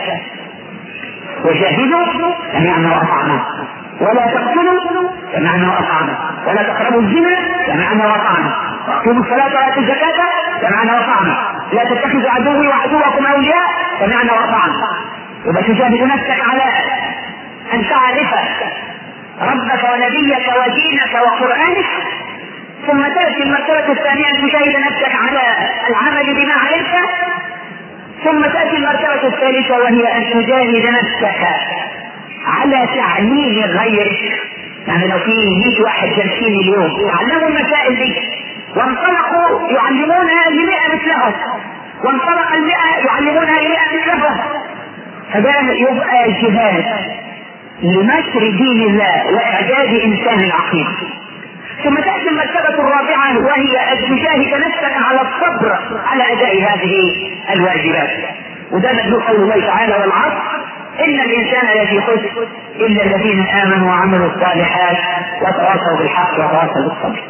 وجاهدوا سمعنا وأطعنا ولا تقتلوا سمعنا وأطعنا ولا تقربوا الزنا سمعنا وأطعنا واقيموا الصلاة وآتوا الزكاة سمعنا وأطعنا لا تتخذوا عدوي وعدوكم أولياء سمعنا وأطعنا يبقى تجاهد نفسك على أن تعرف ربك ونبيك ودينك وقرآنك ثم تأتي المرتبة الثانية أن تجاهد نفسك على العمل بما علمت ثم تأتي المرتبة الثالثة وهي أن تجاهد نفسك على تعليم غيرك يعني لو في 100 واحد جالسين اليوم يعلموا المسائل دي وانطلقوا يعلمونها لمئة مثلهم وانطلق المئة يعلمونها لمئة مثلهم فده يبقى جهاد لنشر دين الله وإعداد إنسان العقيم ثم تأتي المرتبة الرابعة وهي أن تجاهد نفسك على الصبر على أداء هذه الواجبات وده مدلول قول الله تعالى والعصر إن الإنسان لفي خسر إلا الذين آمنوا وعملوا الصالحات وتواصوا بالحق وتواصوا بالصبر.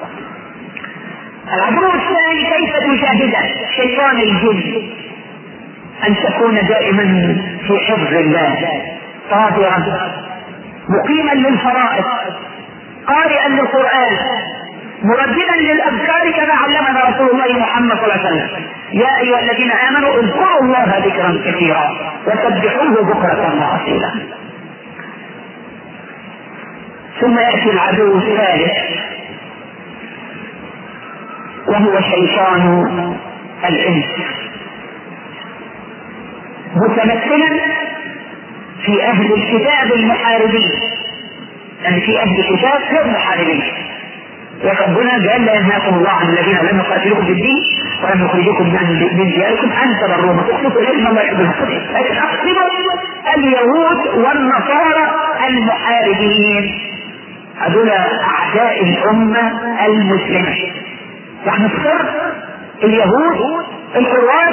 العدو الثاني كيف تجاهد شيطان الجن أن تكون دائما في حفظ الله طاهرا مقيما للفرائض قارئا للقرآن مرددا للأذكار كما علمنا رسول الله محمد صلى الله عليه وسلم يا أيها الذين آمنوا اذكروا الله ذكرا كثيرا وسبحوه بكرة وأصيلا ثم يأتي العدو الثالث وهو شيطان الإنس متمثلا في أهل الكتاب المحاربين يعني في أهل الكتاب غير محاربين ربنا قال لا ينهاكم الله عن الذين لم يقاتلوكم في الدين ولم يخرجوكم من من دياركم ان تبروهم وتقسطوا اليهم الله يحب المقسطين لكن اقصدوا اليهود والنصارى المحاربين هذول اعداء الامه المسلمه يعني السر اليهود القوات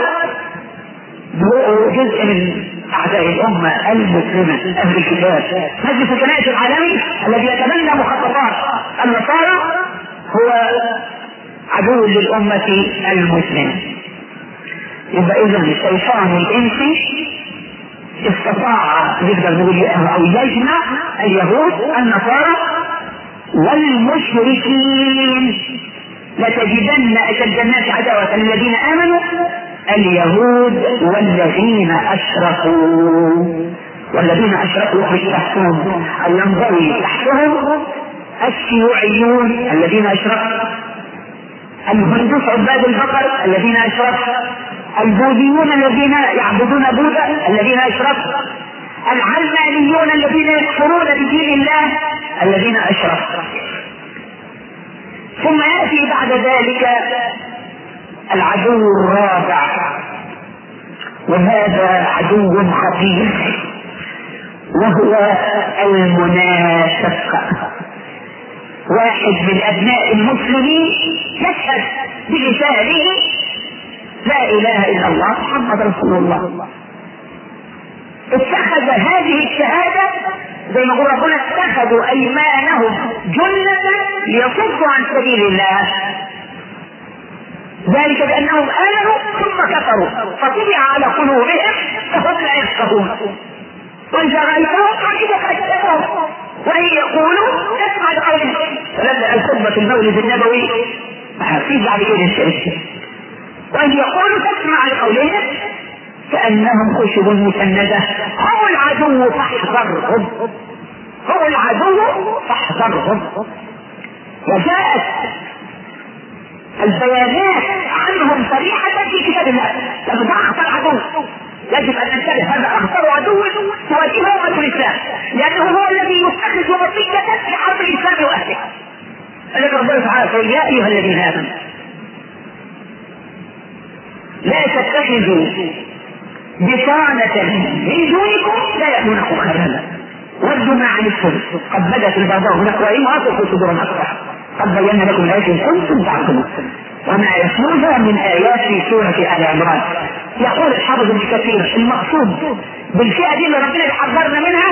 جزء من اعداء الامه المسلمه اهل الكتاب مجلس الكنائس العالمي الذي يتبنى مخططات النصارى هو عدو للأمة المسلمة يبقى إذا الشيطان الإنسي استطاع نقدر نقول أو يجمع اليهود النصارى والمشركين لتجدن أشد الناس عداوة للذين آمنوا اليهود والذين أشركوا والذين اشركوا في تحتهم ينضوي تحتهم الشيوعيون الذين اشركوا الهندوس عباد البقر الذين اشركوا البوذيون الذين يعبدون بوذا الذين اشركوا العلمانيون الذين يكفرون بدين الله الذين اشركوا ثم ياتي بعد ذلك العدو الرابع وهذا عدو خطير وهو المنافق واحد من ابناء المسلمين يشهد بلسانه لا اله الا الله محمد رسول الله اتخذ هذه الشهاده زي ما قول ربنا اتخذوا ايمانهم جنة ليصدوا عن سبيل الله ذلك بانهم امنوا ثم كفروا فطبع على قلوبهم فهم لا يفقهون واذا رايتهم تعجبك اجسامهم وان يقولوا اسمع لقولهم لما الخطبه المولد النبوي في بعد كده الشيء وان يقولوا تسمع لقولهم كانهم خشب مسنده هم العدو فاحذرهم هم العدو فاحذرهم وجاءت البيانات عنهم صريحة في كتاب الله لأنه ده أخطر عدو يجب أن ننتبه هذا أخطر عدو تواجهه أمة الإسلام لأنه هو الذي يتخذ وصية في حرب الإسلام وأهله الذي ربنا تعالى يقول يا أيها الذين آمنوا لا تتخذوا بطانة من دونكم لا يأمونكم خبالا ودوا ما عنتم قد بدت البغضاء هناك وإن وافقوا صدور الأكبر قد بينا لكم الآيات إن كنتم تعلمون وما يتلوها من آيات في سورة آل عمران يقول الحافظ ابن كثير المقصود بالفئة دي اللي ربنا بيحذرنا منها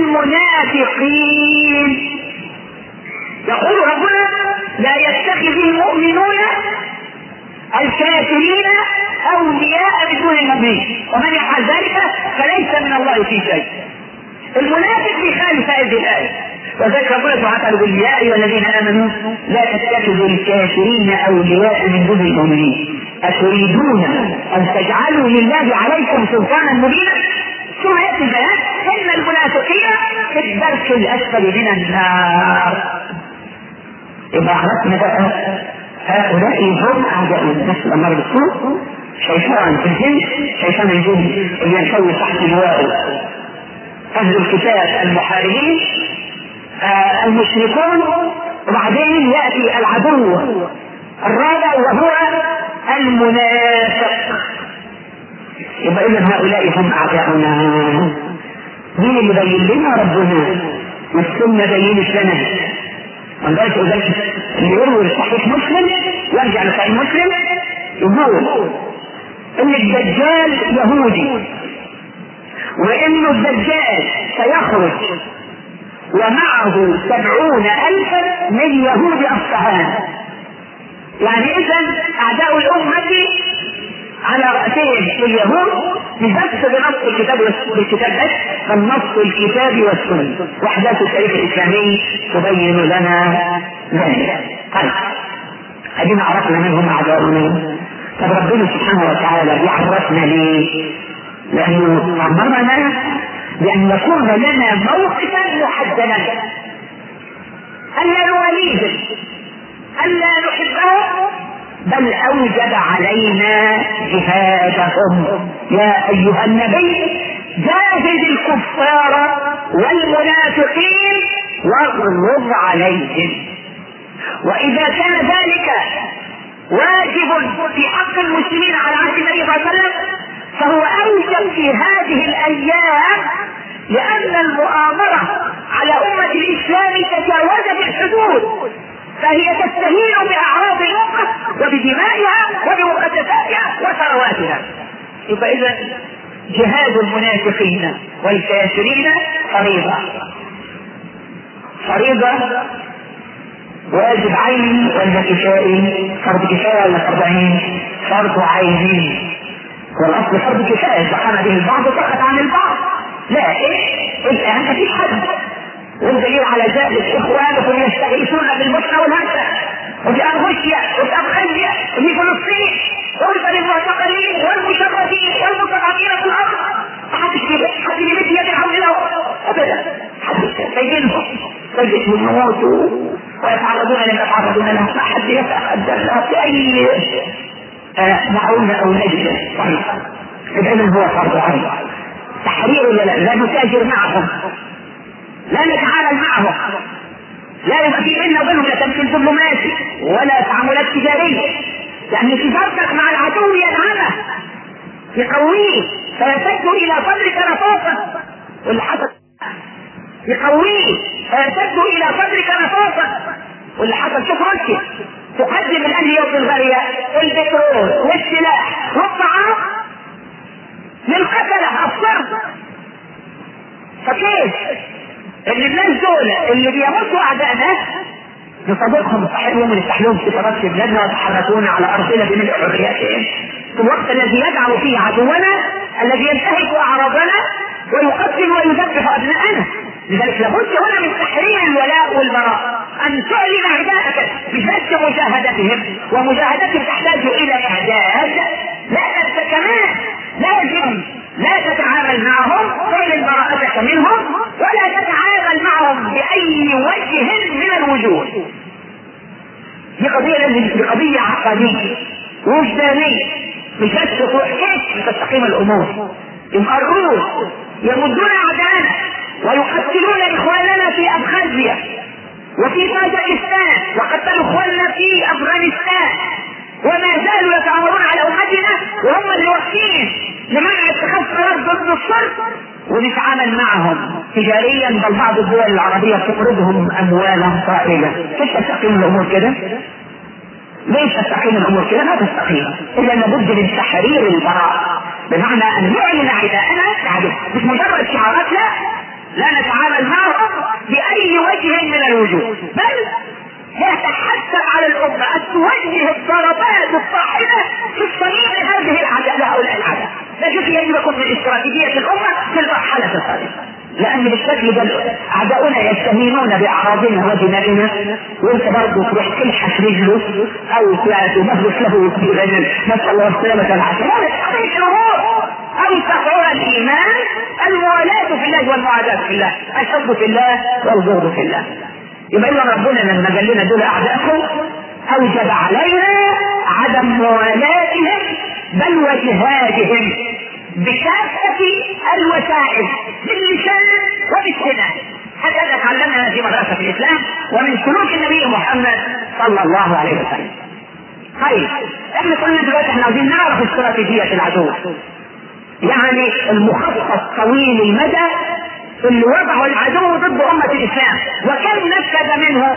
المنافقين يقول ربنا لا يتخذ المؤمنون الكافرين اولياء من دون المؤمنين ومن يفعل ذلك فليس من الله في شيء المنافق يخالف هذه الايه وذلك ربنا سبحانه وتعالى يقول يا ايها الذين امنوا لا تتخذوا الكافرين اولياء من دون المؤمنين اتريدون ان تجعلوا لله عليكم سلطانا مبينا ثم ياتي البيان ان المنافقين في الدرك الاسفل من النار يبقى عرفنا بقى هؤلاء هم اعداء النفس الامر بالسوء شيطان في الجن شيطان الجن اللي ينشوي تحت لوائه اهل الكتاب المحاربين آه المشركون وبعدين ياتي العدو الرابع وهو المنافق يبقى اذا هؤلاء هم اعداؤنا مين اللي بين لنا ربنا والسنه بينت لنا ولذلك ذلك اللي يروي صحيح مسلم يرجع لصحيح مسلم يقول ان الدجال يهودي وان الدجال سيخرج ومعه سبعون الفا من يهود اصفهان يعني اذا اعداء الامه على رأسهم اليهود مش بس بنص الكتاب بالكتاب بس بل نص الكتاب والسنة واحداث التاريخ الاسلامي تبين لنا ذلك طيب ادينا عرفنا من هم اعداؤنا طب ربنا سبحانه وتعالى يعرفنا ليه؟ لانه امرنا بان يكون لنا موقفا محددا الا نواليهم الا نحبهم بل اوجب علينا جهادهم يا ايها النبي جاهد الكفار والمنافقين واغلظ عليهم واذا كان ذلك واجب في حق المسلمين على عهد النبي صلى الله عليه وسلم فهو اوجب في هذه الايام لان المؤامره على امه الاسلام تجاوزت الحدود فهي تستهين باعراض الامه وبدمائها وبمقدساتها وثرواتها يبقى اذا جهاد المنافقين والكافرين فريضه فريضه واجب عيني ولا كفائي فرض كفايه ولا فرض عين فرض عيني والاصل فرض كفايه سبحان به البعض سقط عن البعض لا ايه الان مفيش حد والدليل على ذلك اخوانكم يستغيثون بالبشرى والهمسه وفي ارغشيا وفي ابخزيا وفي فلسطين وفي المعتقلين والمشردين والمستضعفين في الارض محدش حد يمد يد العون الى يموتوا ويتعرضون لما يتعرضون له ما حد يتقدم له في اي آه، معونة او نجدة طريقة اذا هو فرض عين تحرير ولا لا لا نتاجر معهم لا نتعامل معهم لا يبقى في بيننا وبينهم لا تمثيل دبلوماسي ولا تعاملات تجاريه يعني تجارتك مع العدو يدعمه يقويه فيسد الى صدرك نفاقا واللي حصل يقويه فيسد الى صدرك نفاقا واللي حصل شوف روسيا تقدم الان يوم الغالية البترول والسلاح والطعام للقتلة الصرف فكيف ان الناس دول اللي بيموتوا اعدائنا نصادقهم صاحبهم ونفتح لهم سفارات في بلادنا ويتحركون على ارضنا بملء حرياتهم في الوقت الذي يدعم فيه عدونا الذي ينتهك اعراضنا ويقتل ويذبح ابنائنا لذلك لابد هنا من تحرير الولاء والبراء ان تعلن اعدائك مش بس مجاهدتهم ومجاهدتهم تحتاج الى اعداد لا انت كمان لازم لا تتعامل معهم تعلن براءتك منهم ولا تتعامل معهم باي وجه من الوجوه دي قضية لازم دي قضية عقدية وجدانية مش بس تروح كيف تستقيم الأمور يبقى الروس يمدون أعداءنا ويقتلون إخواننا في أبخازيا وفي طاجكستان وقتلوا إخواننا في أفغانستان وما زالوا يتآمرون على أمتنا وهم اللي واقفين لمنع اتخاذ قرار ضد الشرق ونتعامل معهم تجاريا بل بعض الدول العربية تقرضهم أموالا طائلة كيف تستقيم الأمور كده؟ ليش تستقيم الأمور كده؟ لا تستقيم إلا لابد من تحرير البراء بمعنى أن نعلن عداءنا يعني مش مجرد شعارات لا لا نتعامل معهم بأي وجه من الوجوه بل يتحتم على الأمة أن توجه الضربات الطاحنة في الطريق لهذه العداء لهؤلاء العداء ده شوف يجب يكون من استراتيجية الأمة في المرحلة القادمة لأن بالشكل ده أعداؤنا يستهينون بأعراضنا ودمائنا وأنت برضه تروح تلحس رجله أو تمهلك له نسأل الله السلامة والعافية هذه الأمور أوسع الإيمان الموالاة في الله والمعاداة في الله الحب في الله والبغض في الله يبقى إذا ربنا لما قال لنا دول أعداءكم أوجب علينا عدم موالاتهم بل وجهادهم بكافة الوسائل باللسان وبالسنان هكذا تعلمنا في مدرسة الإسلام ومن سلوك النبي محمد صلى الله عليه وسلم. طيب احنا قلنا دلوقتي احنا عايزين نعرف استراتيجية العدو. يعني المخطط طويل المدى اللي وضعه العدو ضد أمة الإسلام وكم نفذ منه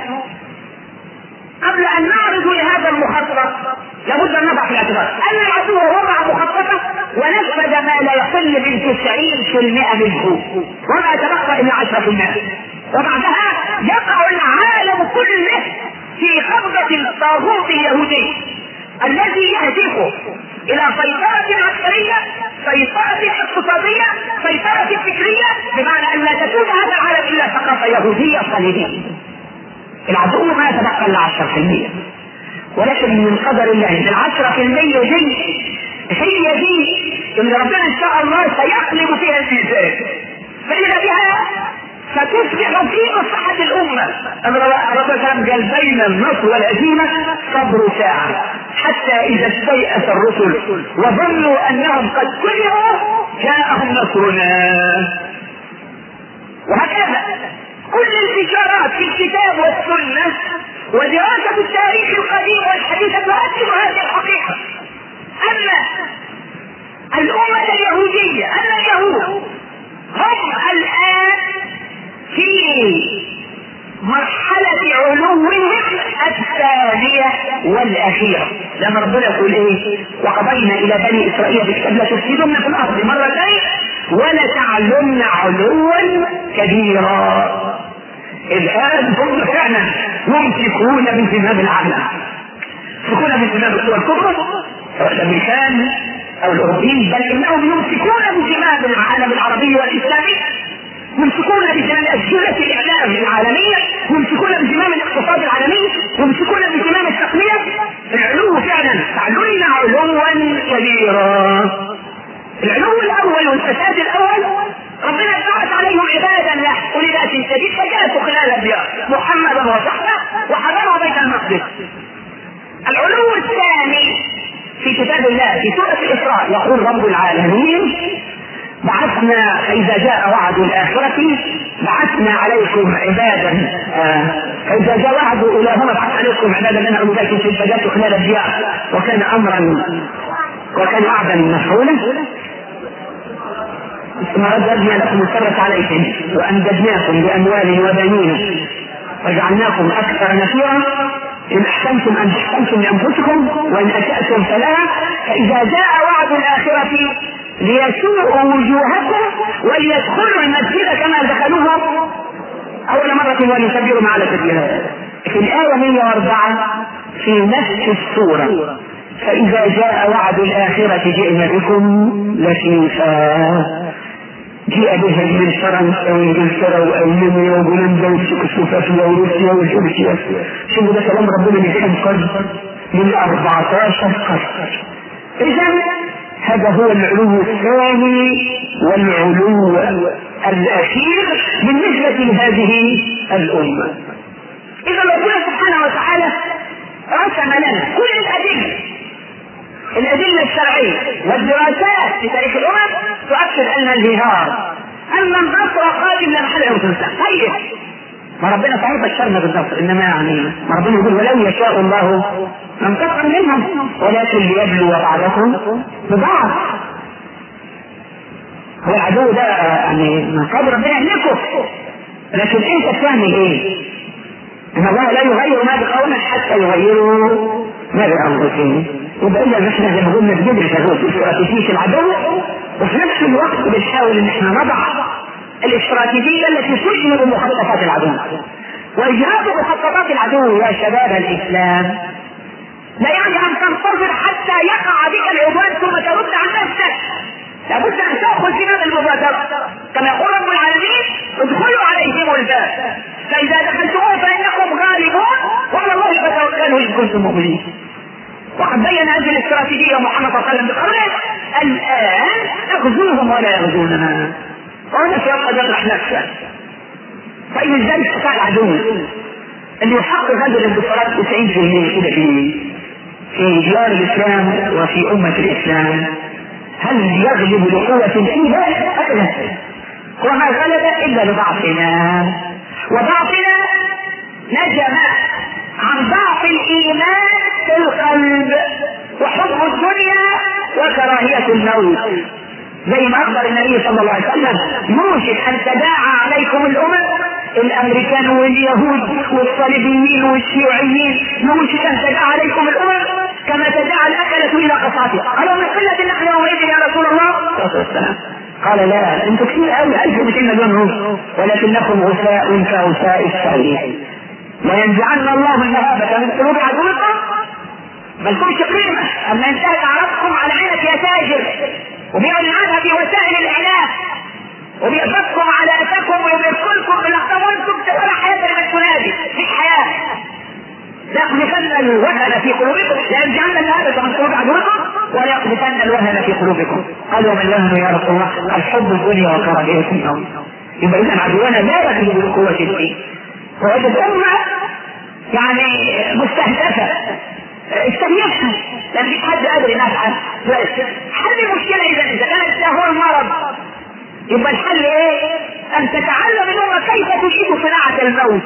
قبل أن نعرض لهذا المخطط لابد أن نضع في الاعتبار أن العدو وضع مخططه ونفذ ما لا يقل من 90% منه وما تبقى إلا 10% وبعدها يقع العالم كله في قبضة الطاغوت اليهودي الذي يهدف الى سيطرة عسكرية سيطرة اقتصادية سيطرة فكرية بمعنى ان لا تكون هذا العالم الا ثقافة يهودية صليبية العدو ما يتبقى الا 10% ولكن من قدر الله ان العشرة في المية دي هي دي اللي ربنا ان شاء الله سيقلب فيها الميزان فإذا بها ستصبح في مصلحة الأمة الرسول صلى قال بين النصر والهزيمة صبر ساعة حتى إذا استيأس الرسل وظنوا أنهم قد كلموا جاءهم نصرنا وهكذا كل الإشارات في الكتاب والسنة ودراسة التاريخ القديم والحديث تؤكد هذه الحقيقة أما الأمة اليهودية أما اليهود هم الآن في مرحلة علوهم الثانية والأخيرة لما ربنا يقول إيه وقضينا إلى بني إسرائيل بالكتاب لا تفسدن في الأرض مرتين ولتعلن علوا كبيرا الآن هم فعلا يمسكون بزمام العالم يمسكون بزمام القوى الكبرى سواء الأمريكان أو الأوروبيين بل إنهم يمسكون بزمام العالم العربي والإسلامي يمسكون بزمام أجهزة الإعلام العالمية يمسكون بزمام الاقتصاد العالمي يمسكون بزمام التقنية العلو فعلا تعلن علوا كبيرا العلو الأول والفساد الأول ربنا بعث عليهم عبادا له اولي باس شديد فجاسوا خلال الديار محمدا وصحبه وحضروا بيت المقدس العلو الثاني في كتاب الله في سورة الإسراء يقول رب العالمين بعثنا فإذا جاء وعد الآخرة بعثنا عليكم عبادا آه فإذا جاء وعد أولاهما بعث عليكم عبادا لنا أولو ذلك في خلال الديار وكان أمرا وكان وعدا مفعولا ثم رددنا لكم الكرة عليكم وأمددناكم بأموال وبنين وجعلناكم أكثر نفيرا إن أحسنتم أن أحسنتم لأنفسكم وإن أسأتم فلها فإذا جاء وعد الآخرة ليسوءوا وجوهكم وليدخلوا المسجد كما دخلوه أول مرة وليكبروا على تكبيرات في الآية 104 في نفس السورة فإذا جاء وعد الآخرة جئنا بكم لفيفا جيء بها من فرنسا وانجلترا والمانيا وبولندا وتشيكوسلوفاكيا وروسيا وتركيا شوفوا ده كلام ربنا من كام قرن من 14 قرن اذا هذا هو العلو الثاني والعلو الاخير بالنسبه لهذه الامه اذا ربنا سبحانه وتعالى رسم لنا كل الادله الأدلة الشرعية والدراسات في تاريخ الأمم تؤكد أن الانهيار أن النصر قادم لا محل له تنسى طيب ما ربنا صحيح بشرنا بالنصر إنما يعني ما ربنا يقول ولو يشاء الله لانتصر منهم ولكن ليبلو بعضكم ببعض هو العدو ده يعني من قبل ربنا يهلكه لكن انت بتعمل ايه؟ ان الله لا يغير ما بقوم حتى يغيروا ما بانفسهم يبقى اذا احنا زي ما قلنا بندرس استراتيجيه العدو وفي نفس الوقت بنحاول ان احنا نضع الاستراتيجيه التي تشمل مخططات العدو واجهاد مخططات العدو يا شباب الاسلام لا يعني ان تنتظر حتى يقع بك العدوان ثم ترد عن نفسك لابد ان تاخذ في هذا المبادره كما يقول رب العالمين ادخلوا عليهم الباب فاذا دخلتموه فانكم غالبون وعلى الله فتوكلوا ان كنتم مؤمنين وقد بين هذه الاستراتيجيه محمد صلى الله عليه وسلم بقوله الان نغزوهم ولا يغزوننا وهنا سيبقى جرح نفسه طيب ازاي استطاع العدو اللي يحقق هذه الانتصارات 90% كده في في ديار الاسلام وفي امه الاسلام هل يغلب لقوة فيها؟ أبدا وما غلب إلا لضعفنا وضعفنا نجم عن ضعف الإيمان في القلب وحب الدنيا وكراهية الموت زي ما أخبر النبي صلى الله عليه وسلم يوشك أن تداعى عليكم الأمم الامريكان واليهود والصليبيين والشيوعيين يوشك ان تداعى عليكم الامم كما تداعى الاكلة الى قصاتها قالوا من قلة نحن يومئذ يا رسول الله قال لا انتم كثير قوي 1200 مليون ونص ولكنكم غثاء كغثاء السيل وينزعن الله المهابة من قلوب عدوكم بل كنت قيمة اما انتهت عرضكم على عينك يا تاجر وبيعلن عنها في وسائل الاعلام وبيقبضكم على اتاكم ويبركلكم بالاقدام وانتم ولا حياه لمن تنادي في حياه ليقذفن الوهن في قلوبكم لينزعن الهابة من قلوب عدوكم وليقذفن الوهن في قلوبكم قالوا من الوهن يا رسول الله الحب الدنيا وكراهية الموت يبقى اذا عدونا لا يغلب بالقوة الدين وهذه الأمة يعني مستهدفة استهدفها لم في حد قادر ينفعل حل المشكلة إذا إذا كانت هو المرض يبقى الحل ايه؟ ان تتعلم الامه كيف تجيب صناعه الموت.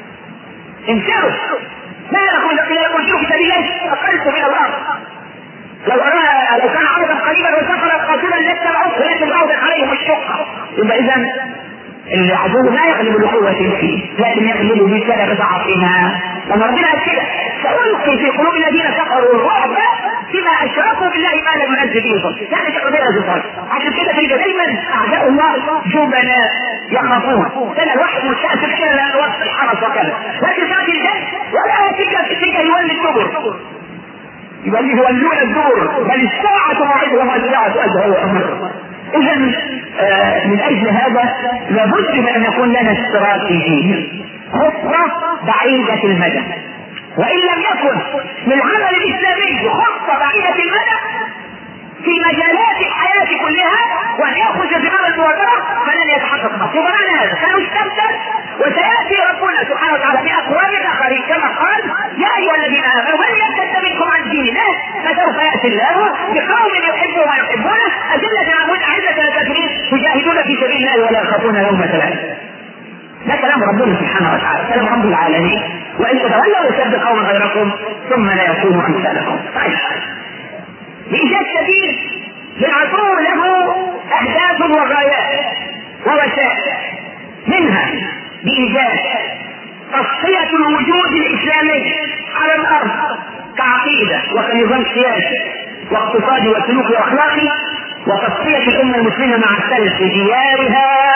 انشروا ما لكم الى انشروا في سبيل الله اقلت من الارض. لو أراها لو كان عرضا قريبا وسفرا قاتلا لاتبعوه ولكن عوضا عليهم الشقه. يبقى اذا العدو لا يغلب القوة فيه لكن يغلب بسبب ضعفنا لما ربنا قال كده سألقي في قلوب الذين كفروا الرعب بما أشركوا بالله ما لم ينزل به سلطان يعني تقدير الزفاف عشان كده تلقى دايما أعداء الله جبناء يخافون كان الواحد مستأسف كده لأن وقت الحرس وكذا لكن ساعة الجد ولا تلك تلك يولي الدبر يولي يولون الدبر بل الساعة موعدهم والساعة أدهى وأمر اذا آه من اجل هذا لابد من ان يكون لنا استراتيجيه خطه بعيده المدى وان لم يكن للعمل الاسلامي خطه بعيده المدى في مجالات الحياة كلها وأن يأخذ زمام المبادرة فلن يتحقق مطلوب معنى هذا سنستبدل وسيأتي ربنا سبحانه وتعالى بأقوام آخرين كما قال يا أيها الذين آمنوا من يرتد منكم عن دينه فسوف يأتي الله بقوم يحبون ويحبونه أذلة عمود أعزة الكافرين يجاهدون في سبيل الله ولا يخافون يوم لائم ده كلام ربنا سبحانه وتعالى كلام رب العالمين وان تتولوا يسبح قوما غيركم ثم لا يكونوا امثالكم طيب بإيجاد شديد للعدو له أهداف وغايات ووسائل منها بإيجاد تصفية الوجود الإسلامي على الأرض كعقيدة وكنظام سياسي واقتصادي وسلوكي وأخلاقي وتصفية الأمة المسلمة مع السلف في ديارها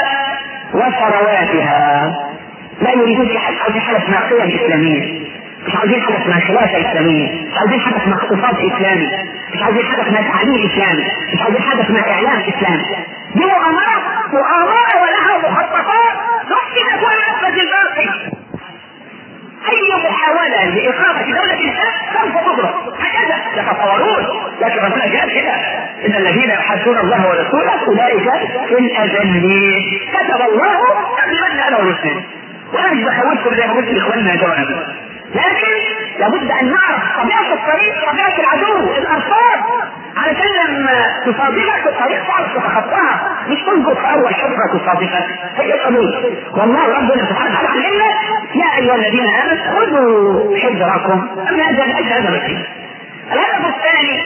وثرواتها لا يريدون عايزين حاجة اسمها قيم إسلامية مش عايزين حاجة اسمها خلافة إسلامية مش عايزين حاجة اسمها اقتصاد إسلامي مش عايزين حاجة اسمها تعليم إسلامي مش عايزين حاجة اسمها إعلام إسلامي دي مؤامرة مؤامرة ولها مخططات تحسن كل نفذ الباقي اي محاولة لاقامة دولة الاسلام سوف تضرب هكذا يتصورون لكن ربنا قال كده ان الذين يحدون الله ورسوله اولئك في الاذلين كتب الله اغلبن انا ورسله وانا مش بخوفكم زي ما قلت لاخواننا يا جماعه لكن لابد ان نعرف طبيعه الطريق طبيعه العدو الارصاد علشان لما تصادفك الطريق تعرف تتخطاها مش تنظر في اول حفره تصادفك هي القانون والله ربنا سبحانه وتعالى علمنا يا ايها الذين امنوا خذوا حذركم اما هذا الاجل هذا بسيط الهدف الثاني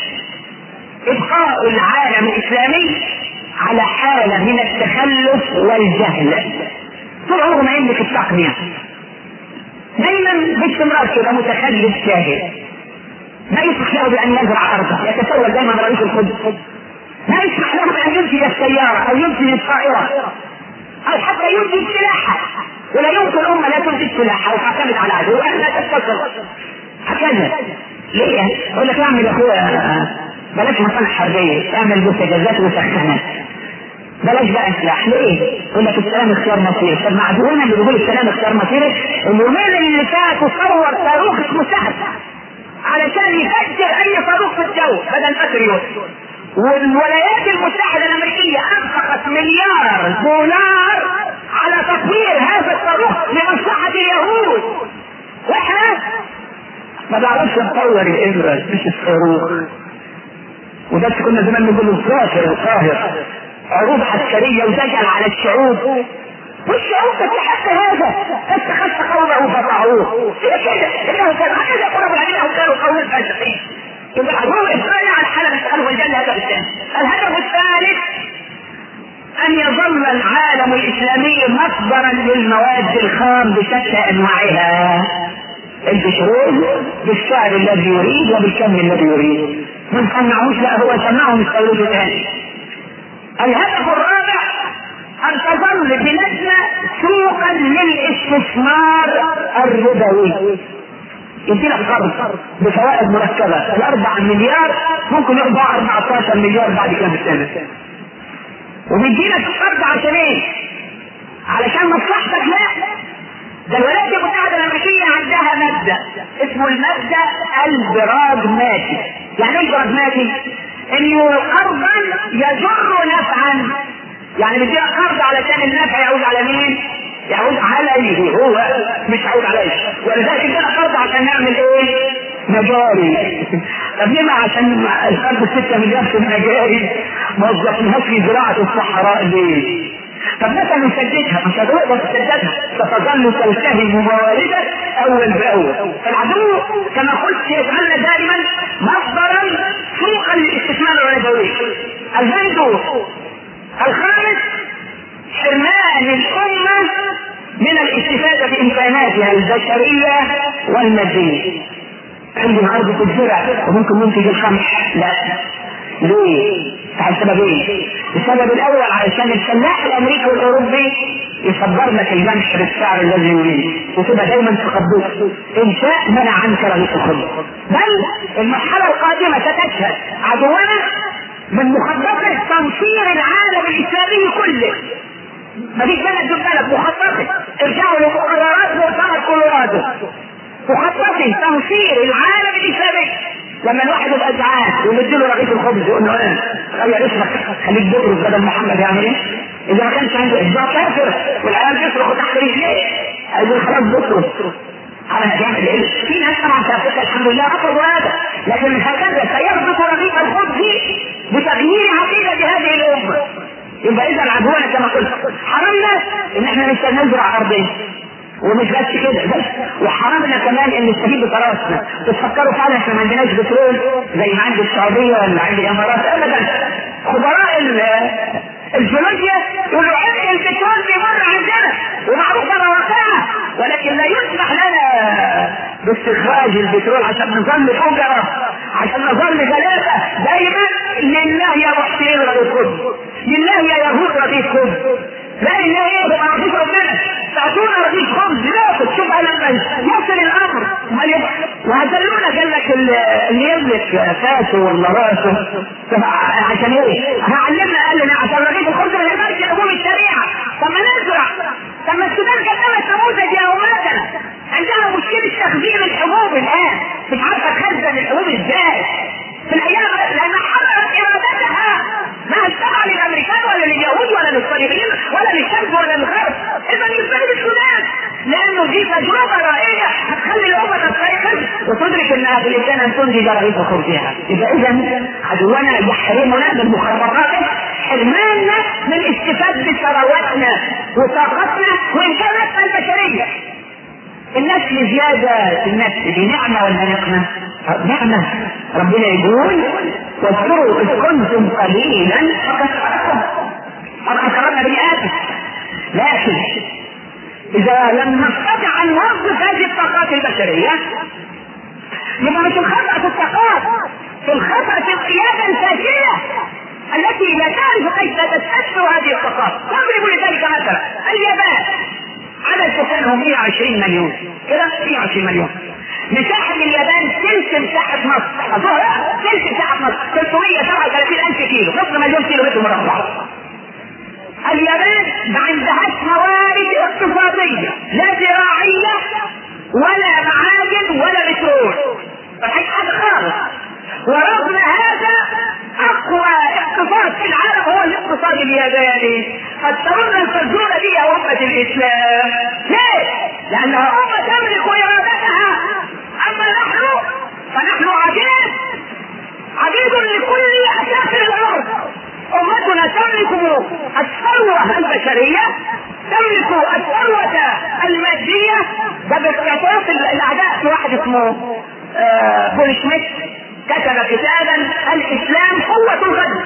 ابقاء العالم الاسلامي على حاله من التخلف والجهل طول عمره ما يملك التقنيه دايما باستمرار كده متخلف جاهل ما يسمح له بان يزرع ارضه يتسول دائما رئيس القدس ما يسمح له بان ينتج السياره او ينتج الطائره او حتى ينتج سلاحا ولا يمكن الامه لا تنتج سلاحا وتعتمد على عدوها لا تتصل هكذا ليه؟ يقول لك اعمل يا اخويا بلاش مصانع حربيه اعمل بوتجازات وسخانات بلاش بقى سلاح ليه؟ يقول لك السلام اختيار مصيري طب مع عدونا اللي بيقول السلام اختيار مصيري اليومين اللي فاتوا صور صاروخ اسمه سهل علشان يفجر اي صاروخ في الجو بدل باتريوت والولايات المتحده الامريكيه انفقت مليار دولار على تطوير هذا الصاروخ لمصلحه اليهود واحنا ما بعرفش نطور الابره مش الصاروخ وبس كنا زمان نقول الظافر القاهر عروض عسكريه ودجل على الشعوب والشعوب تستحق هذا استخف قومه فطاعوه هي كده انه كان هكذا يقول رب العالمين او كانوا قوم الفاسقين يبقى العدو الاسرائيلي على حاله نساله والجنه الهدف الثاني الهدف الثالث ان يظل العالم الاسلامي مصدرا للمواد الخام بشتى انواعها البترول بالسعر الذي يريد وبالكم الذي يريد ما نصنعوش لا هو صنعهم يستوردوا ثاني الهدف الرابع ان تظل بلادنا سوقا للاستثمار الربوي يدينا قرض بفوائد مركبه الاربع مليار ممكن يربع 14 مليار بعد كام سنه وبيدينا القرض عشان ايه؟ علشان مصلحتك لا ده الولايات المتحده الامريكيه عندها مبدا اسمه المبدا البراجماتي يعني ايه البراجماتي؟ انه قرضا يجر نفعا يعني بديها قرض علشان النفع يعود على مين؟ يعود عليه هو مش يعود عليه ولذلك ادينا قرض عشان نعمل ايه؟ مجاري طب ليه ما عشان القرض 6 مليار في المجاري ما وظفناهاش في زراعه الصحراء ليه؟ طب مثلا نسددها مش هتقدر تسددها ستظل تلتهم مواردك اول باول فالعدو كما قلت يجعلنا دائما مصدرا سوقا للاستثمار الربوي الهند الخامس حرمان الامه من الاستفاده بامكاناتها البشريه والماديه عندنا ارض تزرع وممكن ننتج القمح لا ليه؟ على سببين السبب الاول علشان الفلاح الامريكي والاوروبي يصدر لك القمح بالسعر الذي يريد وتبقى دايما في قبضته ان شاء منع عنك رئيس الخبز بل المرحله القادمه ستشهد عدونا من مخططه تنصير العالم الاسلامي كله ما فيش بلد دون بلد مخططه ارجعوا لمقررات مؤتمر كولورادو مخططه تنصير العالم الاسلامي لما الواحد يبقى جعان ويمد له رغيف الخبز يقول له ايه غير اسمك خليك بطرس بدل محمد يعمل ايه؟ اذا ما كانش عنده اجبار كافر والعيال بيصرخوا تحت رجليه هيقول خلاص بطرس على هيعمل ايه؟ في ناس طبعا في افريقيا الحمد لله رفضوا هذا لكن هكذا سيربط رغيف الخبز بتغيير عقيده هذه الامه يبقى اذا عدونا كما قلت حرمنا ان احنا مش نزرع ارضين ومش بس كده بس وحرمنا كمان ان نستفيد بتراثنا تتفكروا فعلا احنا ما عندناش بترول زي ما عند السعوديه ولا عند الامارات ابدا خبراء الجيولوجيا يقولوا عرق البترول بيمر عندنا ومعروف مواقعها ولكن لا يسمح لنا باستخراج البترول عشان نظل فجرة عشان نظل غلابة دايما لله يا محسنين رغيف خبز لله يا يهود رغيف خبز لا لله ايه هو ما فيش ربنا تعطونا رغيف خبز ناخد شوف لما يصل الامر وهدلونا قال لك اللي يملك فاسه ولا راسه عشان ايه؟ هعلمنا قال لنا عشان رغيف الخبز ما يقدرش يقوم الشريعه طب ما نزرع طب ما السودان قدمت نموذج يا امتنا عندها مشكله تخزين الحبوب الان مش عارفه تخزن الحبوب ازاي في الايام لان حررت ارادتها ما اشتغل للامريكان ولا لليهود ولا للصليبيين ولا للشمس ولا للغرب اذا يستفيد السودان لانه دي تجربه رائعه هتخلي الامه تتفكر وتدرك انها بالامكان ان تنتج رغيف خبزها اذا اذا عدونا يحرمنا من مخربطاته حرماننا من استفادة ثرواتنا وطاقتنا وامكاناتنا البشريه النسل زيادة في النسل دي نعمة ولا نقمة؟ نعمة ربنا يقول واذكروا إذ كنتم قليلا فكثركم فكثرنا بني آدم لكن إذا لم نستطع أن نوظف هذه الطاقات البشرية يبقى مش الخطأ في الطاقات في الخطأ في القيادة الفاشلة التي لا تعرف كيف تستشفى هذه الطاقات نضرب لذلك مثلا اليابان عدد سكانهم 120 مليون كده 120 مليون مساحة اليابان ثلث مساحة مصر أظهر ثلث مساحة مصر 337 ألف كيلو نصف مليون كيلو متر مربع اليابان ما عندهاش موارد اقتصادية لا زراعية ولا معادن ولا بترول مفيش حاجة خالص ورغم هذا اقوى اقتصاد في العالم هو الاقتصاد الياباني قد ترون الفزورة دي يا أمة الإسلام ليه؟ لأنها أمة تملك إرادتها أما نحن فنحن عبيد عبيد لكل أساس الأرض أمتنا تملك الثروة البشرية تملك الثروة المادية ده باختلاف الأعداء في واحد اسمه آه بول سميث كتب كتابا الاسلام قوة الغد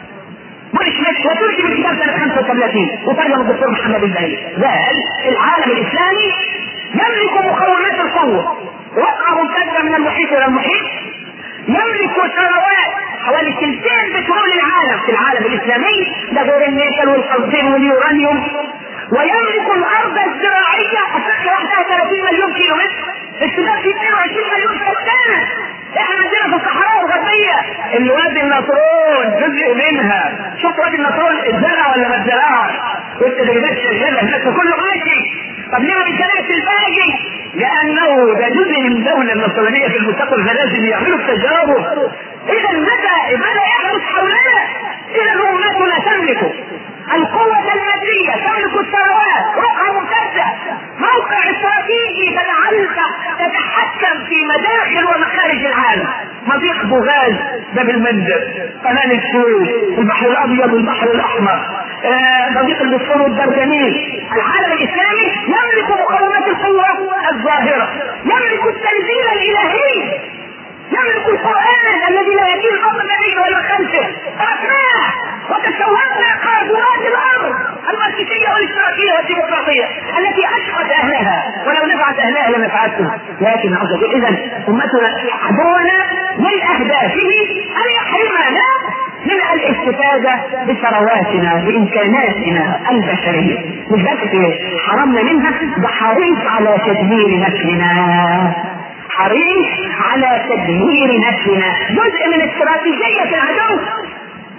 بول سميث وترجم الكتاب سنة 35 وترجم الدكتور محمد البهي قال العالم الاسلامي يملك مقومات القوة وقع ممتدة من المحيط الى المحيط يملك ثروات حوالي ثلثين بترول العالم في العالم الاسلامي ده غير النيكل والحصين واليورانيوم ويملك الارض الزراعيه افريقيا وحدها 30 مليون كيلو متر السودان في 22 مليون سكان احنا عندنا في الصحراء الغربيه الوادي النطرون جزء منها شوف وادي النطرون اتزرع ولا ما اتزرعش وانت ده جبت شغاله هناك كله ماشي طب ليه ما بيتزرعش الباقي؟ لانه ده جزء من الدوله النصرانيه في المستقبل فلازم يعملوا التجارب اذا متى ماذا يحدث حولنا؟ اذا امتنا تملك القوة المادية تملك الثروات رقعة ممتازة موقع استراتيجي تجعلك تتحكم في مداخل ومخارج العالم مضيق بوغاز باب المندب قناة السويس البحر الابيض والبحر الاحمر آه، مضيق البوسفور والدرجميل العالم الاسلامي يملك مقومات القوة الظاهرة يملك التنزيل الالهي يملك القرآن الذي لا يجيء الأمر النبي ولا خلفه تركناه وتسولنا قاذورات الأرض الماركسية والاشتراكية والديمقراطية التي أشقت أهلها ولو نفعت أهلها لما فعلته لكن عز إذا أمتنا عدونا من أهدافه أن يحرمنا من الاستفادة بثرواتنا بإمكاناتنا البشرية مش بس كده حرمنا منها ده حريص على تدمير نسلنا حريص على تدمير نسلنا جزء من استراتيجية العدو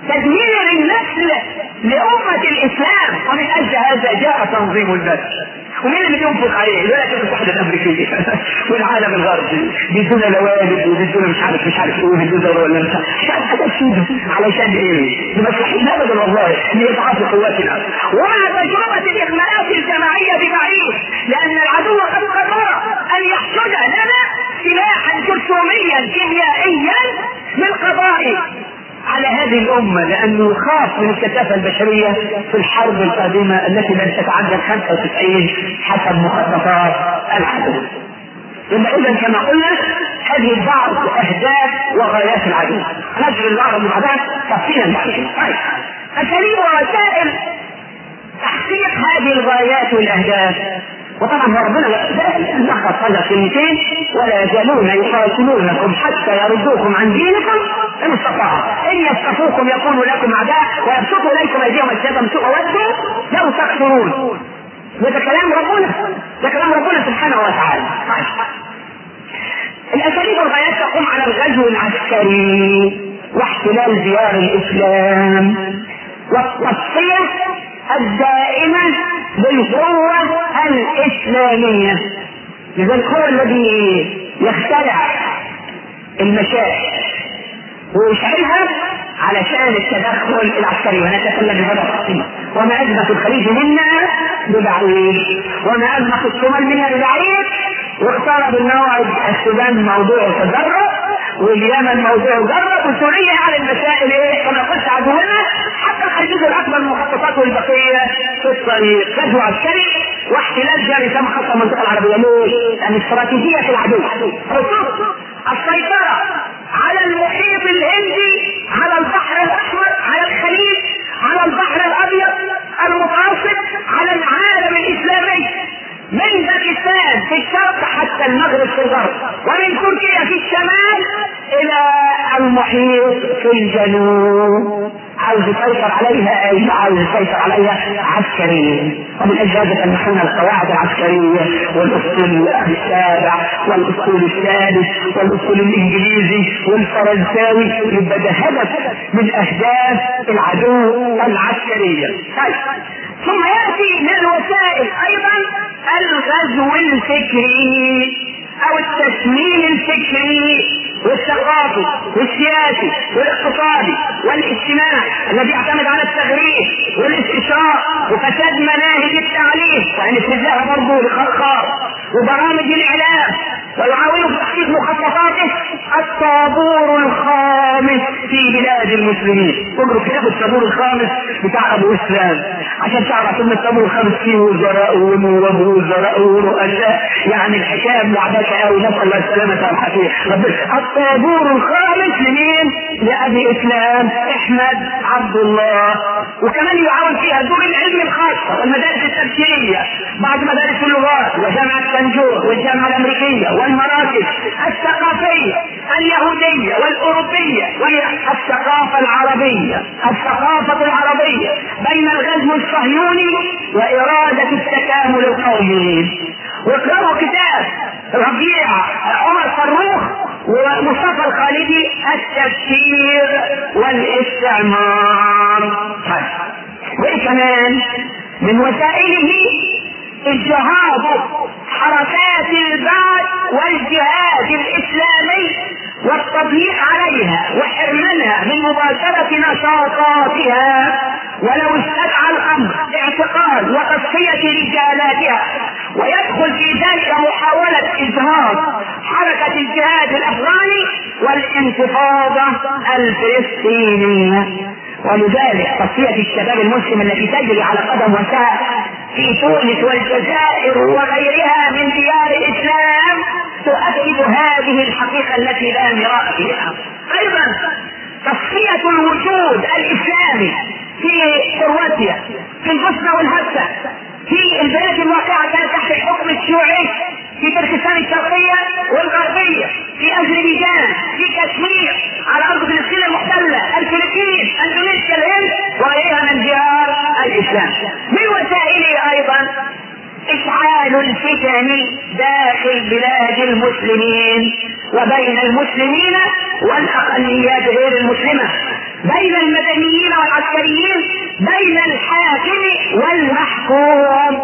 تدمير النسل لأمة الإسلام ومن أجل هذا جاء تنظيم البث ومين اللي بينفق عليه؟ الولايات المتحده الامريكيه والعالم الغربي بيدونا لوالد وبيدونا مش عارف مش عارف ايه وبيدونا ولا مش عارف علشان ايه؟ لمصلحتنا ابدا والله لاضعاف قواتنا ومع تجربه الاغماءات الجماعيه ببعيد لان العدو قد قرر ان يحشد لنا سلاحا جرثوميا كيميائيا من قضائه على هذه الأمة لأنه خاف من الكثافة البشرية في الحرب القادمة التي لن تتعدى 95 حسب مخططات العدو. يبقى إذا كما قلنا هذه بعض أهداف وغايات العدو. نجري البعض من بعضها تفصيلا بعدين. طيب أساليب ووسائل تحقيق هذه الغايات والأهداف وطبعا هو ربنا لخص هذا كلمتين ولا يزالون يقاتلونكم حتى يردوكم عن دينكم ان استطاعوا ان يصطفوكم يكونوا لكم اعداء ويبسطوا اليكم ايديهم الشيطان ودوا لو تكفرون ده كلام ربنا ده كلام ربنا سبحانه وتعالى الاساليب والغايات تقوم على الغزو العسكري واحتلال ديار الاسلام والتصفيه الدائمه بالقوه الاسلاميه لذلك هو الذي يخترع المشاعر ويشعلها علشان التدخل العسكري ونتكلم بهذا التفصيل وما ازمه الخليج منا ببعيد وما ازمه الشمال منا ببعيد واقترب الموعد السودان موضوع تدرج واليمن موضوع جرب وسوريا على المسائل ايه كما قلت عدونا حقق الجزء الاكبر من مخططاته البقيه في الطريق غزو عسكري واحتلال جاري كما خاصه المنطقه العربيه ليه؟ لان استراتيجيه العدو السيطره على المحيط الهندي على البحر الاحمر على الخليج على البحر الابيض المتوسط على العالم الاسلامي من باكستان في الشرق حتى المغرب في الغرب ومن تركيا في الشمال الى المحيط في الجنوب عاوز يسيطر عليها اي عاوز يسيطر عليها عسكريا ومن اجل هذا تمنحون القواعد العسكريه والاسطول السابع والاسطول الثالث والاسطول الانجليزي والفرنساوي يبقى ده هدف من اهداف العدو العسكريه طيب ثم ياتي من الوسائل ايضا الغزو الفكري او التسمين الفكري والثقافي والسياسي والاقتصادي والاجتماعي الذي يعتمد على التغريب والاستشراق وفساد مناهج التعليم وهنفرد لها برضه لخرخار وبرامج الاعلام ويعاون في تحقيق مخططاته الطابور الخامس في بلاد المسلمين اقروا كتاب الطابور الخامس بتاع ابو اسلام عشان تعرف ان الطابور الخامس فيه وزراء ووزراء ورؤساء يعني الحكايه ملعبكه قوي نسال الله السلامه والعافيه الطابور الخامس لمين؟ لابي اسلام احمد عبد الله وكمان يعاون فيها دور العلم الخاصه والمدارس التبشيريه بعض مدارس اللغات وجامعه سنجور والجامعه الامريكيه والمراكز الثقافيه اليهوديه والاوروبيه وهي الثقافه العربيه الثقافه العربيه بين الغزو الصهيوني واراده التكامل القومي واقرأوا كتاب ربيع عمر فروخ ومصطفى الخالدي التفسير والاستعمار وايه كمان من وسائله اجهاض حركات البعث والجهاد الاسلامي والتضييق عليها وحرمانها من مباشرة نشاطاتها ولو استدعى الامر اعتقال وتصفية رجالاتها ويدخل في ذلك محاولة اجهاض حركة الجهاد الافغاني والانتفاضة الفلسطينية ولذلك تصفية الشباب المسلم التي تجري على قدم وساق في تونس والجزائر وغيرها من ديار الاسلام تؤكد هذه الحقيقة التي لا مراء فيها ايضا تصفية الوجود الاسلامي في كرواتيا في البوسنة والهرسك في البلاد الواقعة كانت تحت الحكم الشيوعي في تركستان الشرقية والغربية في أذربيجان في كشمير على أرض فلسطين المحتلة الفلبين أندونيسيا الهند وغيرها من ديار الإسلام من وسائله أيضا إشعال الفتن داخل بلاد المسلمين وبين المسلمين والأقليات غير المسلمة بين المدنيين والعسكريين بين الحاكم والمحكوم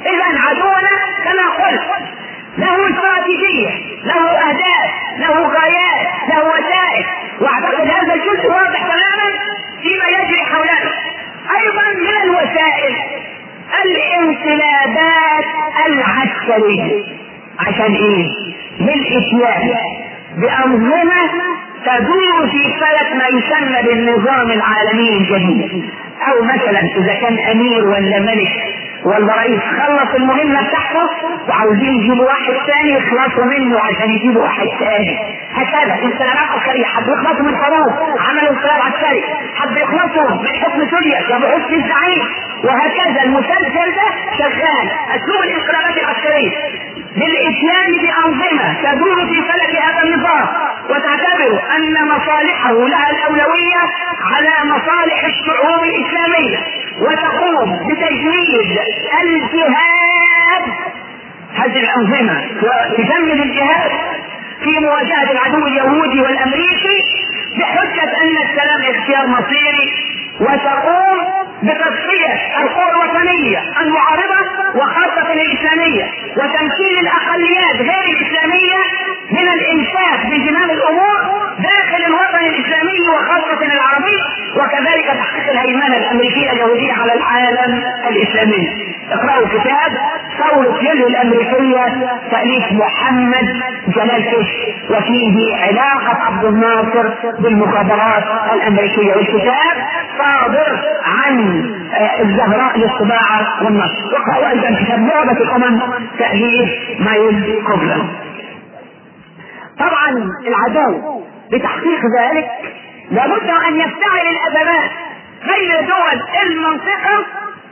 اذا عدونا كما قلت له استراتيجية له اهداف له غايات له وسائل واعتقد هذا الجزء واضح تماما فيما يجري حولنا ايضا من الوسائل الانقلابات العسكرية عشان ايه للاتيان بانظمة تدور في فلك ما يسمى بالنظام العالمي الجديد او مثلا اذا كان امير ولا ملك ولا رئيس خلص المهمة بتاعته وعاوزين يجيبوا واحد ثاني يخلصوا منه عشان يجيبوا واحد ثاني هكذا انقلابات عسكرية حد يخلصوا من حروب عملوا انقلاب عسكري حد يخلصوا من حكم سوريا جابوا حسن الزعيم وهكذا المسلسل ده شغال اسلوب الانقلابات العسكرية للاتيان بانظمة تدور في فلك هذا النظام وتعتبر ان مصالحه لها الاولوية على مصالح الشعوب الاسلامية وتقوم بتجميد الجهاد هذه الأنظمة تجمد الجهاد في مواجهة العدو اليهودي والأمريكي بحجة أن السلام اختيار مصيري وتقوم بتصفية القوى الوطنية المعارضة وخاصة الإسلامية وتمثيل الأقليات غير الإسلامية من الإمساك بزمام الأمور داخل الوطن الإسلامي وخاصة العربي وكذلك تحقيق الهيمنة الأمريكية اليهودية على العالم الإسلامي اقرأوا كتاب ثورة يلي الأمريكية تأليف محمد جلال كش وفيه علاقة عبد الناصر بالمخابرات الأمريكية والكتاب صادر عن الزهراء للطباعة والنشر واقرأوا أيضا كتاب لعبة الأمم تأليف مايل كوبلاند طبعا العدو لتحقيق ذلك لابد ان يفتعل الازمات بين دول المنطقه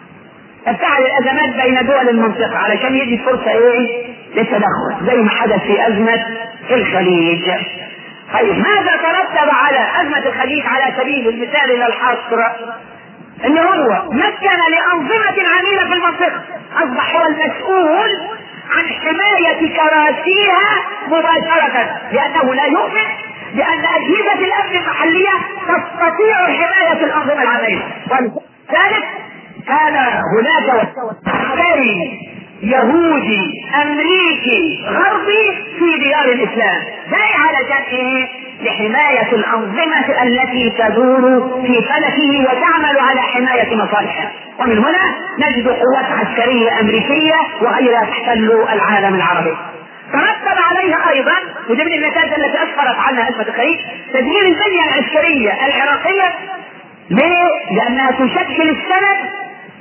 تفتعل الازمات بين دول المنطقه علشان يجي فرصه ايه للتدخل زي ما حدث في ازمه الخليج طيب ماذا ترتب على ازمه الخليج على سبيل المثال الى الحصر ان هو مكن لانظمه عميله في المنطقه اصبح هو المسؤول عن حماية كراسيها مباشرة لأنه لا يؤمن بأن أجهزة الأمن المحلية تستطيع حماية الأنظمة العملية ولذلك كان هناك عسكري يهودي امريكي غربي في ديار الاسلام جاي علشان ايه لحماية الأنظمة التي تدور في فلكه وتعمل على حماية مصالحها ومن هنا نجد قوات عسكرية أمريكية وغيرها تحتل العالم العربي ترتب عليها ايضا وده من النتائج التي اسفرت عنها ازمه الخليج تدمير البنيه العسكريه العراقيه ليه؟ لانها تشكل السند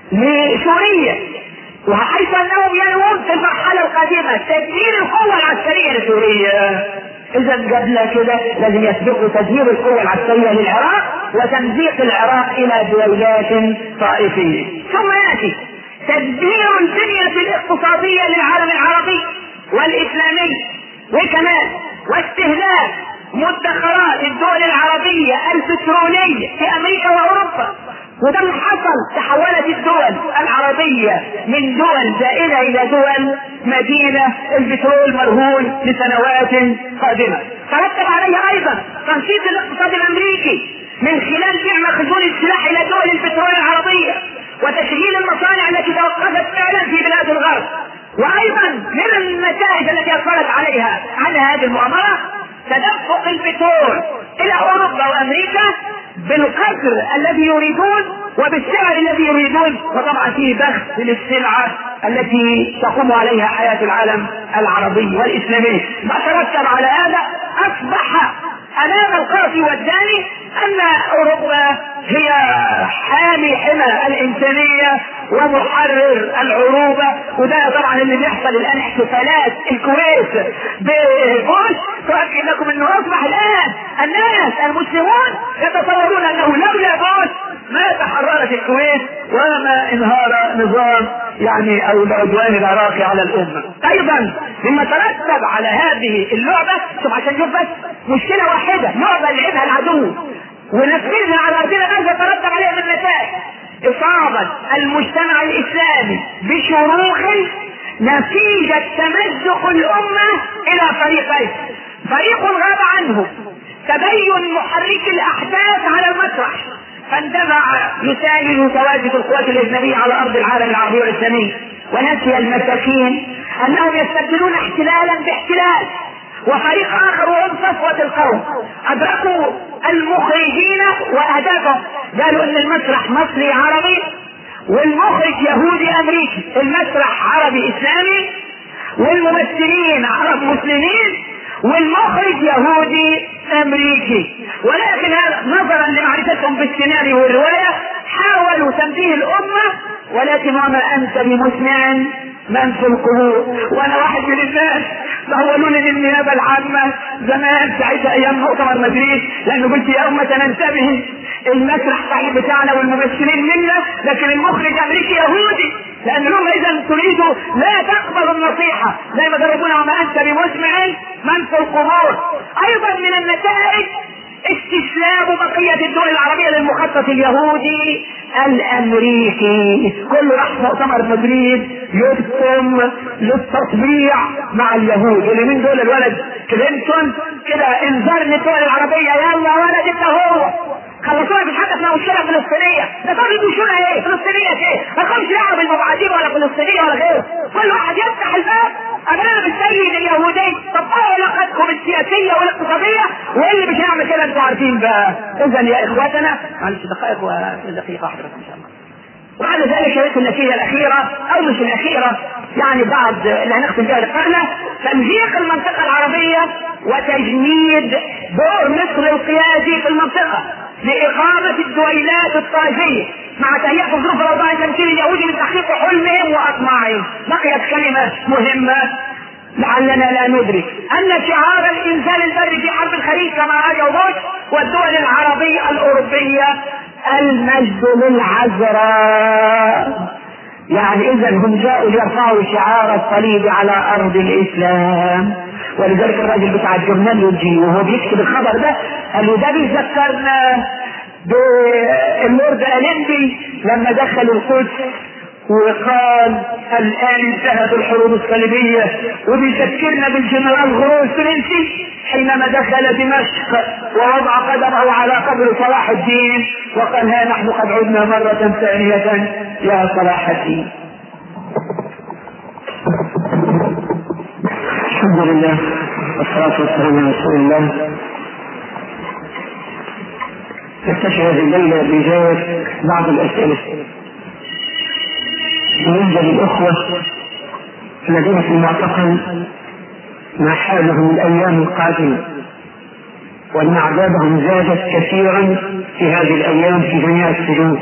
لسوريا وحيث انهم ينوون في المرحله القادمه تدمير القوه العسكريه لسوريا اذا قبل كده لازم يسبقوا تدمير القوه العسكريه للعراق وتمزيق العراق الى دويلات طائفيه ثم ياتي تدمير البنيه الاقتصاديه للعالم العربي والاسلامي وكمان واستهلاك مدخرات الدول العربية البترولية في امريكا واوروبا وده اللي حصل تحولت الدول العربية من دول زائلة الى دول مدينة البترول مرهون لسنوات قادمة ترتب عليها ايضا تنشيط الاقتصاد الامريكي من خلال بيع مخزون السلاح الى دول البترول العربية وتشغيل المصانع التي توقفت فعلا في بلاد الغرب وايضا من النتائج التي اثرت عليها على هذه المؤامره تدفق البترول الى اوروبا وامريكا بالقدر الذي يريدون وبالسعر الذي يريدون وطبعا فيه بخس للسلعه التي تقوم عليها حياه العالم العربي والاسلامي ما ترتب على هذا اصبح امام القاضي والداني ان اوروبا هي حامي حمى الانسانيه ومحرر العروبه وده طبعا اللي بيحصل الان احتفالات الكويت ببوش تؤكد لكم انه اصبح الان الناس المسلمون يتصورون انه لولا بوش ما تحررت الكويت وما انهار نظام يعني او العدوان العراقي على الامه ايضا مما ترتب على هذه اللعبه شوف عشان نشوف بس مشكله واحده لعبه لعبها العدو ونفذها على ارضنا ماذا ترتب عليها من نتائج اصابه المجتمع الاسلامي بشروخ نتيجه تمزق الامه الى فريقين فريق غاب عنه تبين محرك الاحداث على المسرح فاندفع يساند تواجد القوات الاجنبيه على ارض العالم العربي والاسلامي ونسي المساكين انهم يستبدلون احتلالا باحتلال وفريق اخر وهم صفوة القوم ادركوا المخرجين واهدافهم قالوا ان المسرح مصري عربي والمخرج يهودي امريكي المسرح عربي اسلامي والممثلين عرب مسلمين والمخرج يهودي امريكي ولكن نظرا لمعرفتهم بالسيناريو والروايه حاولوا تنبيه الامه ولكن وما انت بمسمع من في القبور وانا واحد من الناس سولوني للنيابه العامه زمان ساعتها ايام مؤتمر مدريد لانه قلت يا امه ننتبه المسرح صحيح بتاعنا والممثلين منا لكن المخرج امريكي يهودي لان لهم اذا تريدوا لا تقبلوا النصيحه زي ما ضربونا وما انت بمسمع من في القبور ايضا من النتائج استسلام بقية الدول العربية للمخطط اليهودي الامريكي كله راح مؤتمر مدريد يقسم للتطبيع مع اليهود اللي من دول الولد كلينتون كده انذار للدول العربية يلا ولد انت هو خلصوها بتحدث مع مشكله فلسطينيه ده طب انتوا شو ايه فلسطينيه ايه ما لكمش دعوه بالمبعدين ولا فلسطينيه ولا غيره كل واحد يفتح الباب امام السيد اليهودي طبقوا علاقتكم السياسيه والاقتصاديه واللي مش هيعمل كده انتوا عارفين بقى اذا يا اخواتنا معلش دقائق ودقيقه واحده ان شاء الله وبعد ذلك شريط النتيجه الاخيره او مش الاخيره يعني بعد اللي هنختم بها لقائنا تمزيق المنطقه العربيه وتجنيد دور مصر القيادي في المنطقه لإقامة الدويلات الطائفية مع تهيئة ظروف الأوضاع التمثيل اليهودي لتحقيق حلمهم وأطماعهم بقيت كلمة مهمة لعلنا لا ندرك أن شعار الإنزال البري في حرب الخليج كما راجعوا بوش والدول العربية الأوروبية المجد للعذراء يعني إذا هم جاءوا ليرفعوا شعار الصليب على أرض الإسلام ولذلك الراجل بتاع الجورنال يجي وهو بيكتب الخبر ده قال له ده بيذكرنا باللورد اليندي لما دخل القدس وقال الان انتهت الحروب الصليبيه وبيذكرنا بالجنرال غرور الفرنسي حينما دخل دمشق ووضع قدمه على قبر صلاح الدين وقال ها نحن قد عدنا مره ثانيه يا صلاح الدين الحمد لله والصلاة والسلام على رسول الله نستشعر الليلة بإجابة بعض الأسئلة بالنسبة للأخوة الذين في المعتقل ما حالهم الأيام القادمة وأن أعدادهم زادت كثيرا في هذه الأيام في جميع السجون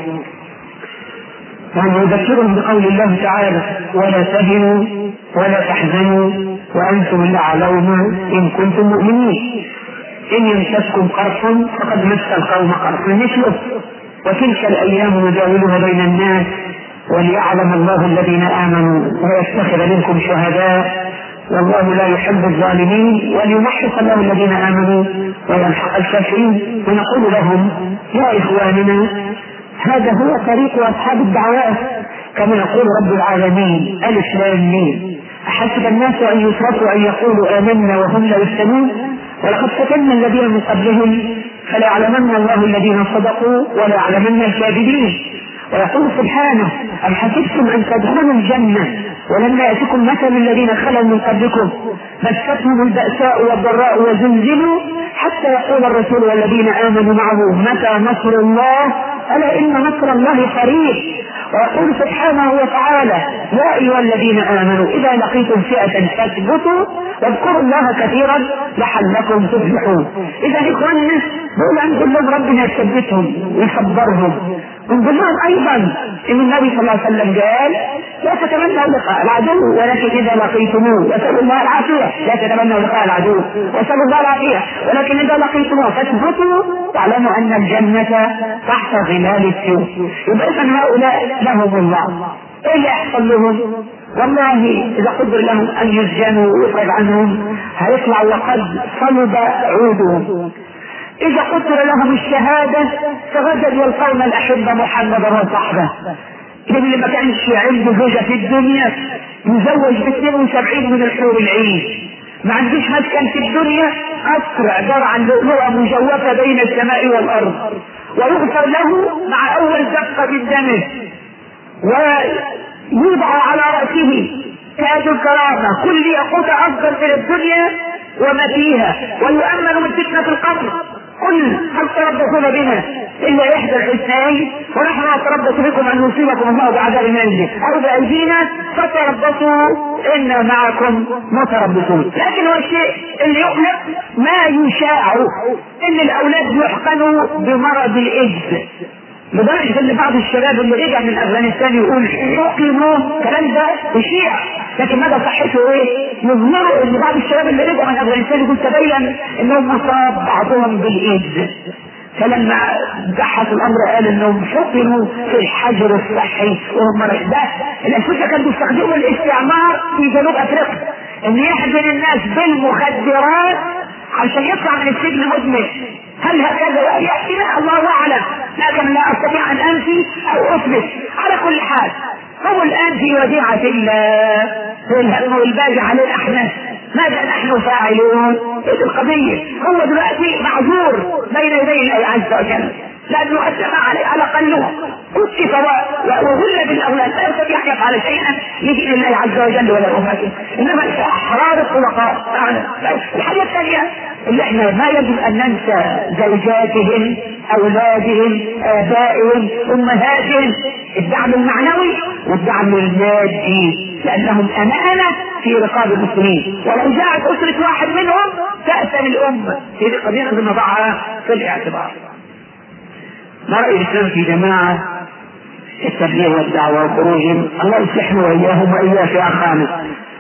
وأن يذكرهم بقول الله تعالى ولا تهنوا ولا تحزنوا وأنتم الأعلون إن كنتم مؤمنين إن يمسسكم قرح فقد مس القوم قرح مثله وتلك الأيام نداولها بين الناس وليعلم الله الذين آمنوا ويتخذ منكم شهداء والله لا يحب الظالمين وليمحص الله الذين آمنوا ويمحق الكافرين ونقول لهم يا إخواننا هذا هو طريق أصحاب الدعوات كما يقول رب العالمين ألف لام ميم أحسب الناس أن يتركوا أن يقولوا آمنا وهم لا يفتنون ولقد فتنا الذين من قبلهم فليعلمن الله الذين صدقوا وليعلمن الكاذبين ويقول سبحانه أم حسبتم أن تدخلوا الجنة ولما يأتكم مثل الذين خلوا من قبلكم مستهم البأساء والضراء وزلزلوا حتى يقول الرسول والذين آمنوا معه متى نصر الله ألا إن نصر الله قريب ويقول سبحانه وتعالى يا أيها الذين آمنوا إذا لقيتم فئة فاثبتوا واذكروا الله كثيرا لعلكم تفلحون إذا إخواننا دول نقول لهم ربنا يثبتهم ويصبرهم ونقول لهم أيضا إن النبي صلى الله عليه وسلم قال لا تتمنوا لقاء العدو ولكن إذا لقيتموه وسألوا الله العافية لا تتمنوا لقاء العدو وسألوا الله العافية ولكن إذا لقيتموه فاثبتوا واعلموا أن الجنة تحت ظلال السيوف يبقى إذا هؤلاء لهم الله إيه اللي يحصل لهم؟ والله إذا قدر لهم أن يسجنوا ويفرج عنهم هيطلعوا وقد صلب عودهم إذا قدر لهم الشهادة فغدا يلقون الأحبة محمدا وصحبه اللي ما كانش عنده زوجة في الدنيا يزوج ب 72 من الحور العين ما عندوش مسكن في الدنيا قصر عبارة عن لؤلؤة مجوفة بين السماء والأرض ويغفر له مع أول دقة من دمه يوضع على رأسه تاج الكرامة كل يقود أفضل من الدنيا وما فيها ويؤمن من فتنة القبر قل هل تربصون بنا الا احدى الحسنين ونحن نتربص بكم ان يصيبكم الله بعذاب من عنده او بايدينا فتربصوا انا معكم متربصون لكن هو الشيء اللي يقلق ما يشاع ان الاولاد يحقنوا بمرض الايدز لدرجة ان بعض الشباب اللي رجع من افغانستان يقول يقيموا الكلام ده يشيع لكن مدى صحته ايه؟ يظهروا ان بعض الشباب اللي رجع من افغانستان يقول تبين انهم مصاب بعضهم بالايدز فلما بحث الامر قال انهم فطنوا في الحجر الصحي وهم ده الانفسه كانوا بيستخدموا الاستعمار في جنوب افريقيا ان يحزن الناس بالمخدرات عشان يطلع من السجن مدمن هل هكذا يحكي الله اعلم لكن لا استطيع ان انفي او اثبت على كل حال هو الان في وديعة الله والباقي عليه الاحناف ماذا نحن فاعلون؟ ايش القضية؟ هو دلوقتي معذور بين يدي الله عز وجل لانه اسلم عليه على الاقل كتف وغل بالاولاد لا يستطيع ان يفعل شيئا لدين الله عز وجل ولا امته انما احرار الطلقاء الحاجه الثانيه اللي احنا ما يجب ان ننسى زوجاتهم اولادهم ابائهم امهاتهم الدعم المعنوي والدعم المادي لانهم امانه في رقاب المسلمين ولو جاءت اسره واحد منهم تاثم الامه هذه قضيه نضعها في الاعتبار ما راي الاسلام في جماعه التبليغ والدعوه وخروجهم الله يصلحنا واياهم واياك يا اخانا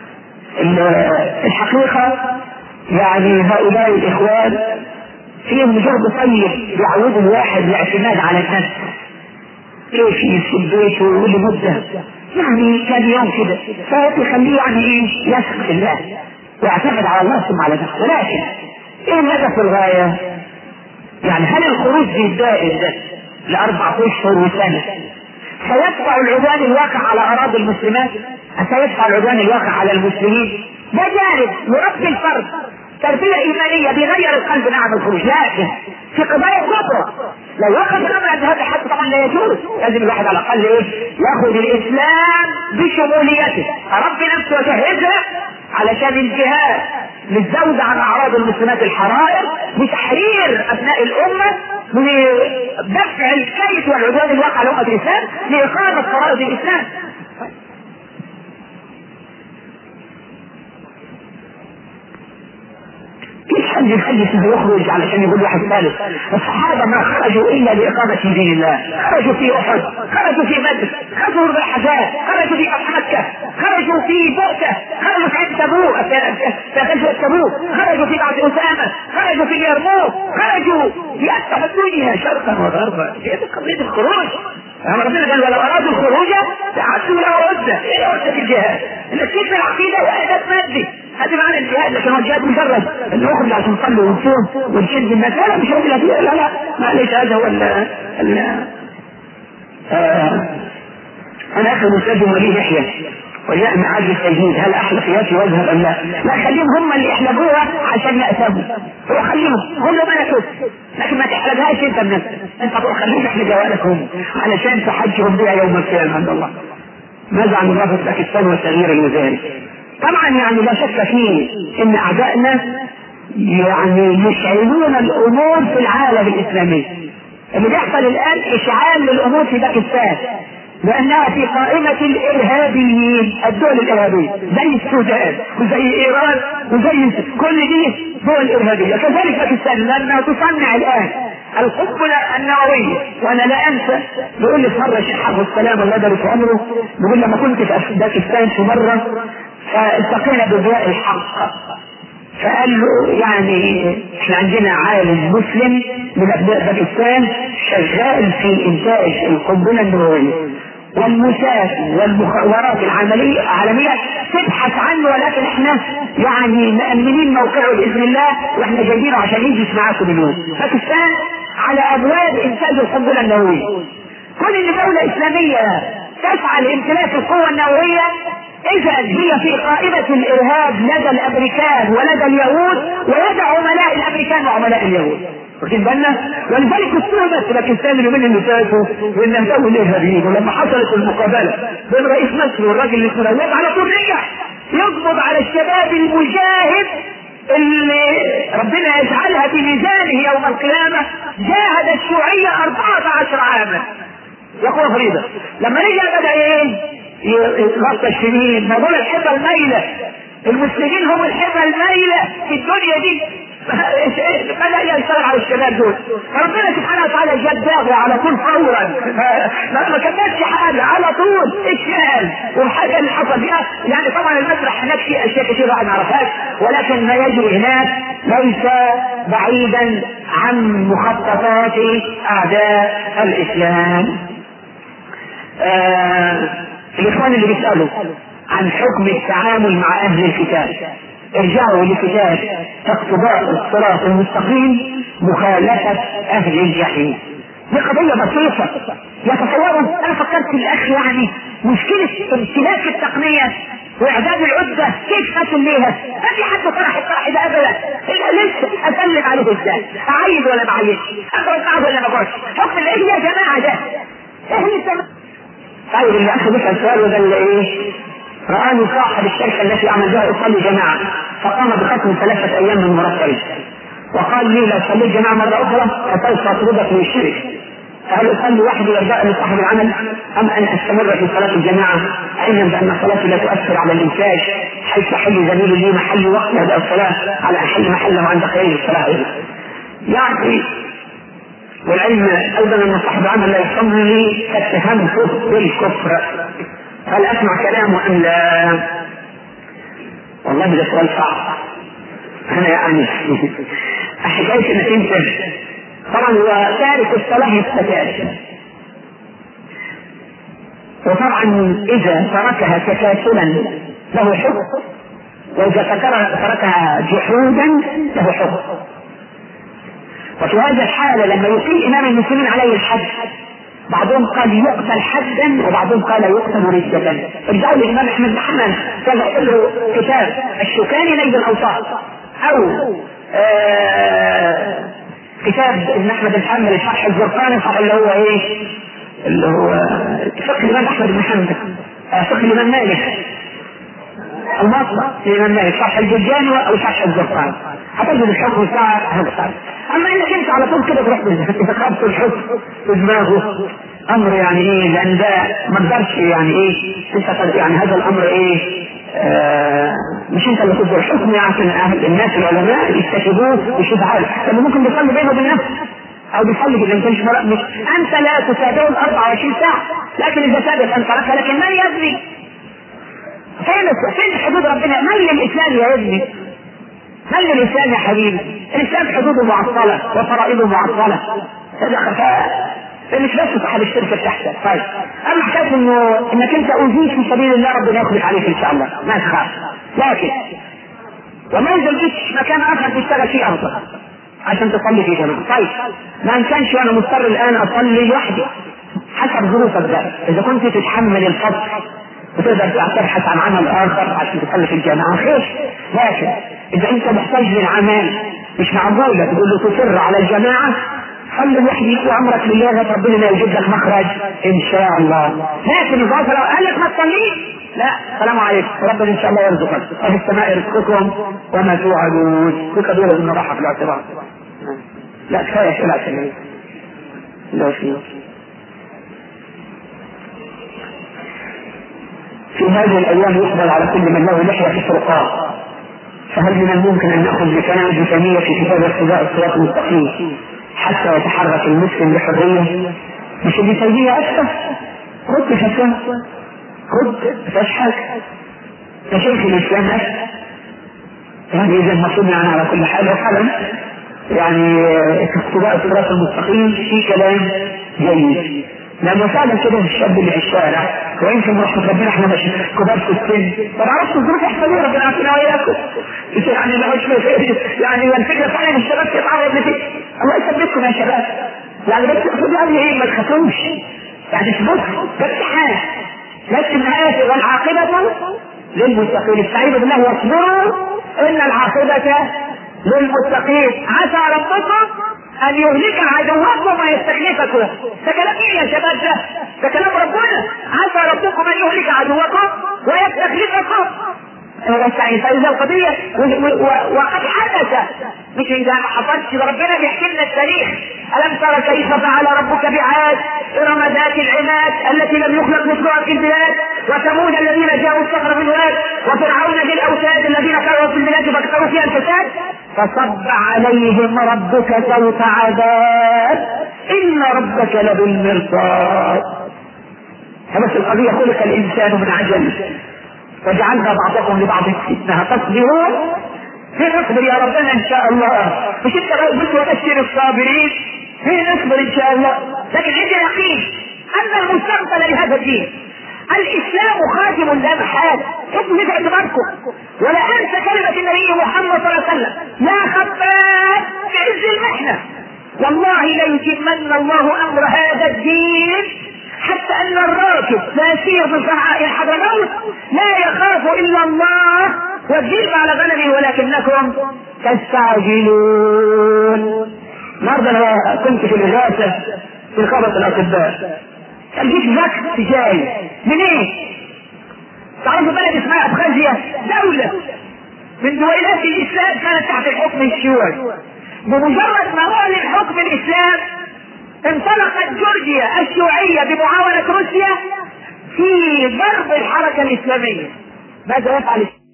الحقيقه يعني هؤلاء الاخوان فيهم جهد طيب يعود الواحد الاعتماد على النفس كيف يسيب بيته لمدة يعني كان يوم كده فيخليه يعني ايه يثق في الله ويعتمد على الله ثم على نفسه ولكن ايه الهدف الغاية؟ يعني هل الخروج الدائم ده لأربع أشهر وسنة سيدفع العدوان الواقع على أراضي المسلمات؟ سيدفع العدوان الواقع على المسلمين؟ ده جانب يربي الفرد تربية إيمانية بيغير القلب نعم الخروج لكن في قضايا كبرى لو وقف الأمر عند هذا الحد طبعا لا يجوز لازم الواحد على الأقل إيه ياخذ الإسلام بشموليته أربي نفسه وأجهزها علشان الجهاد للزود عن أعراض المسلمات الحرائر لتحرير أبناء الأمة لدفع الكيد والعدوان الواقع على أمة الإسلام لإقامة فرائض الإسلام مفيش حد يخلي فيه يخرج علشان يقول واحد ثالث الصحابه ما خرجوا الا لاقامه دين الله خرجوا في احد خرجوا في بدر خرجوا في الحجاج خرجوا في فتح مكه خرجوا في بؤسه خرجوا في عند تبوك في غزوه تبوك خرجوا في بعد اسامه خرجوا في اليرموك خرجوا ليفتحوا الدنيا شرقا وغربا هي قضيه الخروج أما ربنا قال ولو أرادوا الخروج لعدوا له عدة، إيه عدة الجهاد؟ إنك كيف العقيدة وإعداد مادي، هذا معنى الجهاد لكن هو الجهاد مجرد انه يخرج عشان نصلي ونصوم ونشد الناس لا لا مش هو لا لا لا معلش هذا هو ال ال آه انا اخي مسلم ولي لحيه وجاء معاذ التجديد هل احلق ياتي واذهب ام لا؟ لا خليهم هم اللي يحلقوها عشان يأسموا هو خليهم قول لهم انا كنت لكن ما تحلقهاش انت بنفسك انت تروح خليهم يحلقوا لك هم علشان تحجهم بها يوم القيامه عند الله ماذا عن الله في باكستان وتغيير المزاري؟ طبعا يعني لا شك فيه ان اعدائنا يعني يشعلون الامور في العالم الاسلامي اللي بيحصل الان اشعال للامور في باكستان لانها في قائمة الارهابيين الدول الارهابية زي السودان وزي ايران وزي كل دي دول ارهابية كذلك باكستان لانها تصنع الان القنبلة النووية وانا لا انسى بيقول لي مرة الشيخ حافظ السلام الله يبارك في عمره بيقول لما كنت في باكستان في مرة فالتقينا بضياء الحق فقال له يعني احنا عندنا عالم مسلم من ابناء باكستان شغال في انتاج القنبله النوويه والمساس والمخابرات العملية العالمية تبحث عنه ولكن احنا يعني مأمنين موقعه بإذن الله واحنا جايبينه عشان يجلس معاكم اليوم. باكستان على أبواب إنتاج القنبلة النووية. كل اللي دولة إسلامية تسعى لامتلاك القوة النووية اذا هي في قائمة الارهاب لدى الامريكان ولدى اليهود ولدى عملاء الامريكان وعملاء اليهود واخدين بالنا ولذلك اتهمت باكستان اليومين اللي فاتوا وانها دولة ارهابيين ولما حصلت المقابلة بين رئيس مصر والراجل اللي اسمه نواب على طول رجع يقبض على الشباب المجاهد اللي ربنا يجعلها في ميزانه يوم القيامة جاهد الشيوعية 14 عاما يقول فريدة لما رجع بدأ ايه يغطى الشمين موضوع الحبة المايلة المسلمين هم الحبة المايلة في الدنيا دي بدأ يشتغل على الشباب دول فربنا سبحانه وتعالى جاب باغي على طول فورا ما ما كملش حاجة على طول اشتغل والحاجة اللي حصل فيها يعني طبعا المسرح هناك في اشياء كثيرة ما نعرفهاش ولكن ما يجري هناك ليس بعيدا عن مخططات اعداء الاسلام آه الاخوان اللي بيسالوا عن حكم التعامل مع اهل الكتاب ارجعوا لكتاب اقتضاء الصراط المستقيم مخالفة اهل الجحيم دي قضية بسيطة يتصوروا انا فكرت الاخ يعني مشكلة امتلاك التقنية واعداد العدة كيف قتل ليها ما في حد طرح الطرح ده ابدا الا لسه اسلم عليه ازاي اعيد ولا ما اعيدش اخرج معه ولا ما اقعدش حكم الايه يا جماعة ده اهل السماء طيب اللي اخذ يسال سؤال وده اللي ايه رآني صاحب الشركة التي أعمل بها أصلي جماعة فقام بختم ثلاثة أيام من مرتبه وقال لي لو صليت جماعة مرة أخرى فسوف أطردك من الشرك فهل أصلي وحدي وارجاء لصاحب العمل أم أن أستمر في صلاة الجماعة علما بأن صلاتي لا تؤثر على الإنتاج حيث حل زميلي لي محل وقت أداء الصلاة على أن حل محله عند خير الصلاة يعني والعلم ايضا ان صاحب العمل لا يصلي فاتهمته بالكفر هل اسمع كلامه ام لا؟ والله ده سؤال صعب انا يعني حكايه انك انت طبعا هو تارك الصلاه يستتاب وطبعا اذا تركها تكاسلا له حكم واذا تركها جحودا له حكم وفي هذه الحالة لما يقيم إمام المسلمين عليه الحد بعضهم قال يقتل حدا وبعضهم قال يقتل ردة ارجعوا للإمام أحمد بن حنبل كان له كتاب الشوكاني نيل الأوساط أو آه كتاب ابن أحمد بن حنبل شرح الزرقاني صح اللي هو إيه اللي هو فقه الإمام أحمد بن حنبل آه فقه الإمام مالك المصدر الإمام مالك شرح الجرجاني أو شرح الزرقاني هتجد الحكم بتاع هذا اما انك انت على طول كده تروح خبط الحكم في دماغه امر يعني ايه لان ده ما تقدرش يعني ايه انت يعني هذا الامر ايه آه مش انت اللي تصدر الحكم يعني اهل الناس العلماء يستشهدوه ويشوف عارف لما ممكن بيصلي بينه وبين نفسه او بيصلي كده انت مش مش انت لا تتابعه ال 24 ساعه لكن اذا ثابت ان تركها لكن من يبني فين فين حدود ربنا من الاسلام يا ابني من الاسلام يا حبيبي الاسلام حدوده معطله وفرائضه معطله هذا خفاء مش بس صاحب الشركه بتاعتك طيب اما حكايه انه انك انت اوذيت في سبيل الله ربنا يخلف عليك ان شاء الله ما تخاف لكن وما اذا لقيتش مكان اخر تشتغل فيه افضل عشان تصلي في جماعه طيب ما كانش وانا مضطر الان اصلي لوحدي حسب ظروفك ده اذا كنت تتحمل الفضل وتقدر تبحث عن عمل اخر عشان تصلي في الجامعه خير لكن اذا انت محتاج للعمل مش معقوله تقول له تصر على الجماعه خلي الواحد يقوى امرك لله ربنا ما يجيب لك مخرج ان شاء الله لكن اذا لو قال لك ما تصليش لا السلام عليكم ربنا ان شاء الله يرزقك اهل السماء رزقكم وما توعدون في قبيله من راحه في الاعتراف لا كفايه لا شيء لا شيء في هذه الايام يقبل على كل من له لحيه في الفرقان فهل من الممكن ان ناخذ بكلام ابن تيميه في كتاب اقتضاء الصراط المستقيم حتى يتحرك المسلم بحريه مش ابن تيميه اسف خد فتوى خد مفيش حاجه ده شيخ الاسلام اسف يعني اذا المفروض يعني على كل حال وحالا يعني اقتضاء الصراط المستقيم في كلام جيد لانه فعلا كده الشاب اللي في الشارع ويمكن رحمة ربنا احنا مش كبار في السن ما بعرفش الظروف يحصل ايه ربنا يعافينا واياكم يعني ما مش يعني الفكره فعلا الشباب تتعرض لكده الله يثبتكم يا شباب يعني بس اقصد يعني ايه ما تخافوش يعني اصبروا ده امتحان لكن النهاية والعاقبة للمتقين استعيذوا بالله واصبروا ان العاقبة للمتقين عسى ربكم ان يهلك عدوكم ويستخلفكم ده كلام مين يا شباب ده؟ ده كلام ربنا عسى ربكم ان يهلك عدوكم ويستخلفكم فإذا القضية وقد حدث مش إذا ما حصلش ربنا بيحكي لنا التاريخ ألم ترى كيف فعل ربك بعاد إرم ذات العماد التي لم يخلق مثلها في البلاد وثمود الذين جاءوا الصخر بالواد وفرعون ذي الأوتاد الذين كانوا في البلاد فاكثروا فيها الفساد فصب عليهم ربك صوت عذاب إن ربك لبالمرصاد فبس القضية خلق الإنسان من عجل وجعلنا بعضكم لبعض فتنة تصبرون فين نصبر يا ربنا ان شاء الله مش انت قلت وبشر الصابرين فين نصبر ان شاء الله لكن عندي يقين ان المستقبل لهذا الدين الاسلام خاتم لا محال حطوا في اعتباركم ولا انسى كلمه النبي محمد صلى الله عليه وسلم لا خبات في عز المحنه والله ليتمن الله امر هذا الدين حتى ان الراكب لا يسير في صحراء الحضرموت لا يخاف الا الله والذئب على غنمه ولكنكم تستعجلون النهارده انا كنت في الاغاثه في خبط الاطباء كان جيت زكت جاي منين؟ تعرفوا بلد اسمها ابخازيا دولة من دويلات الاسلام كانت تحت الحكم الشيوعي بمجرد ما اعلن حكم الاسلام انطلقت جورجيا الشيوعية بمعاونة روسيا في ضرب الحركة الإسلامية ماذا يفعل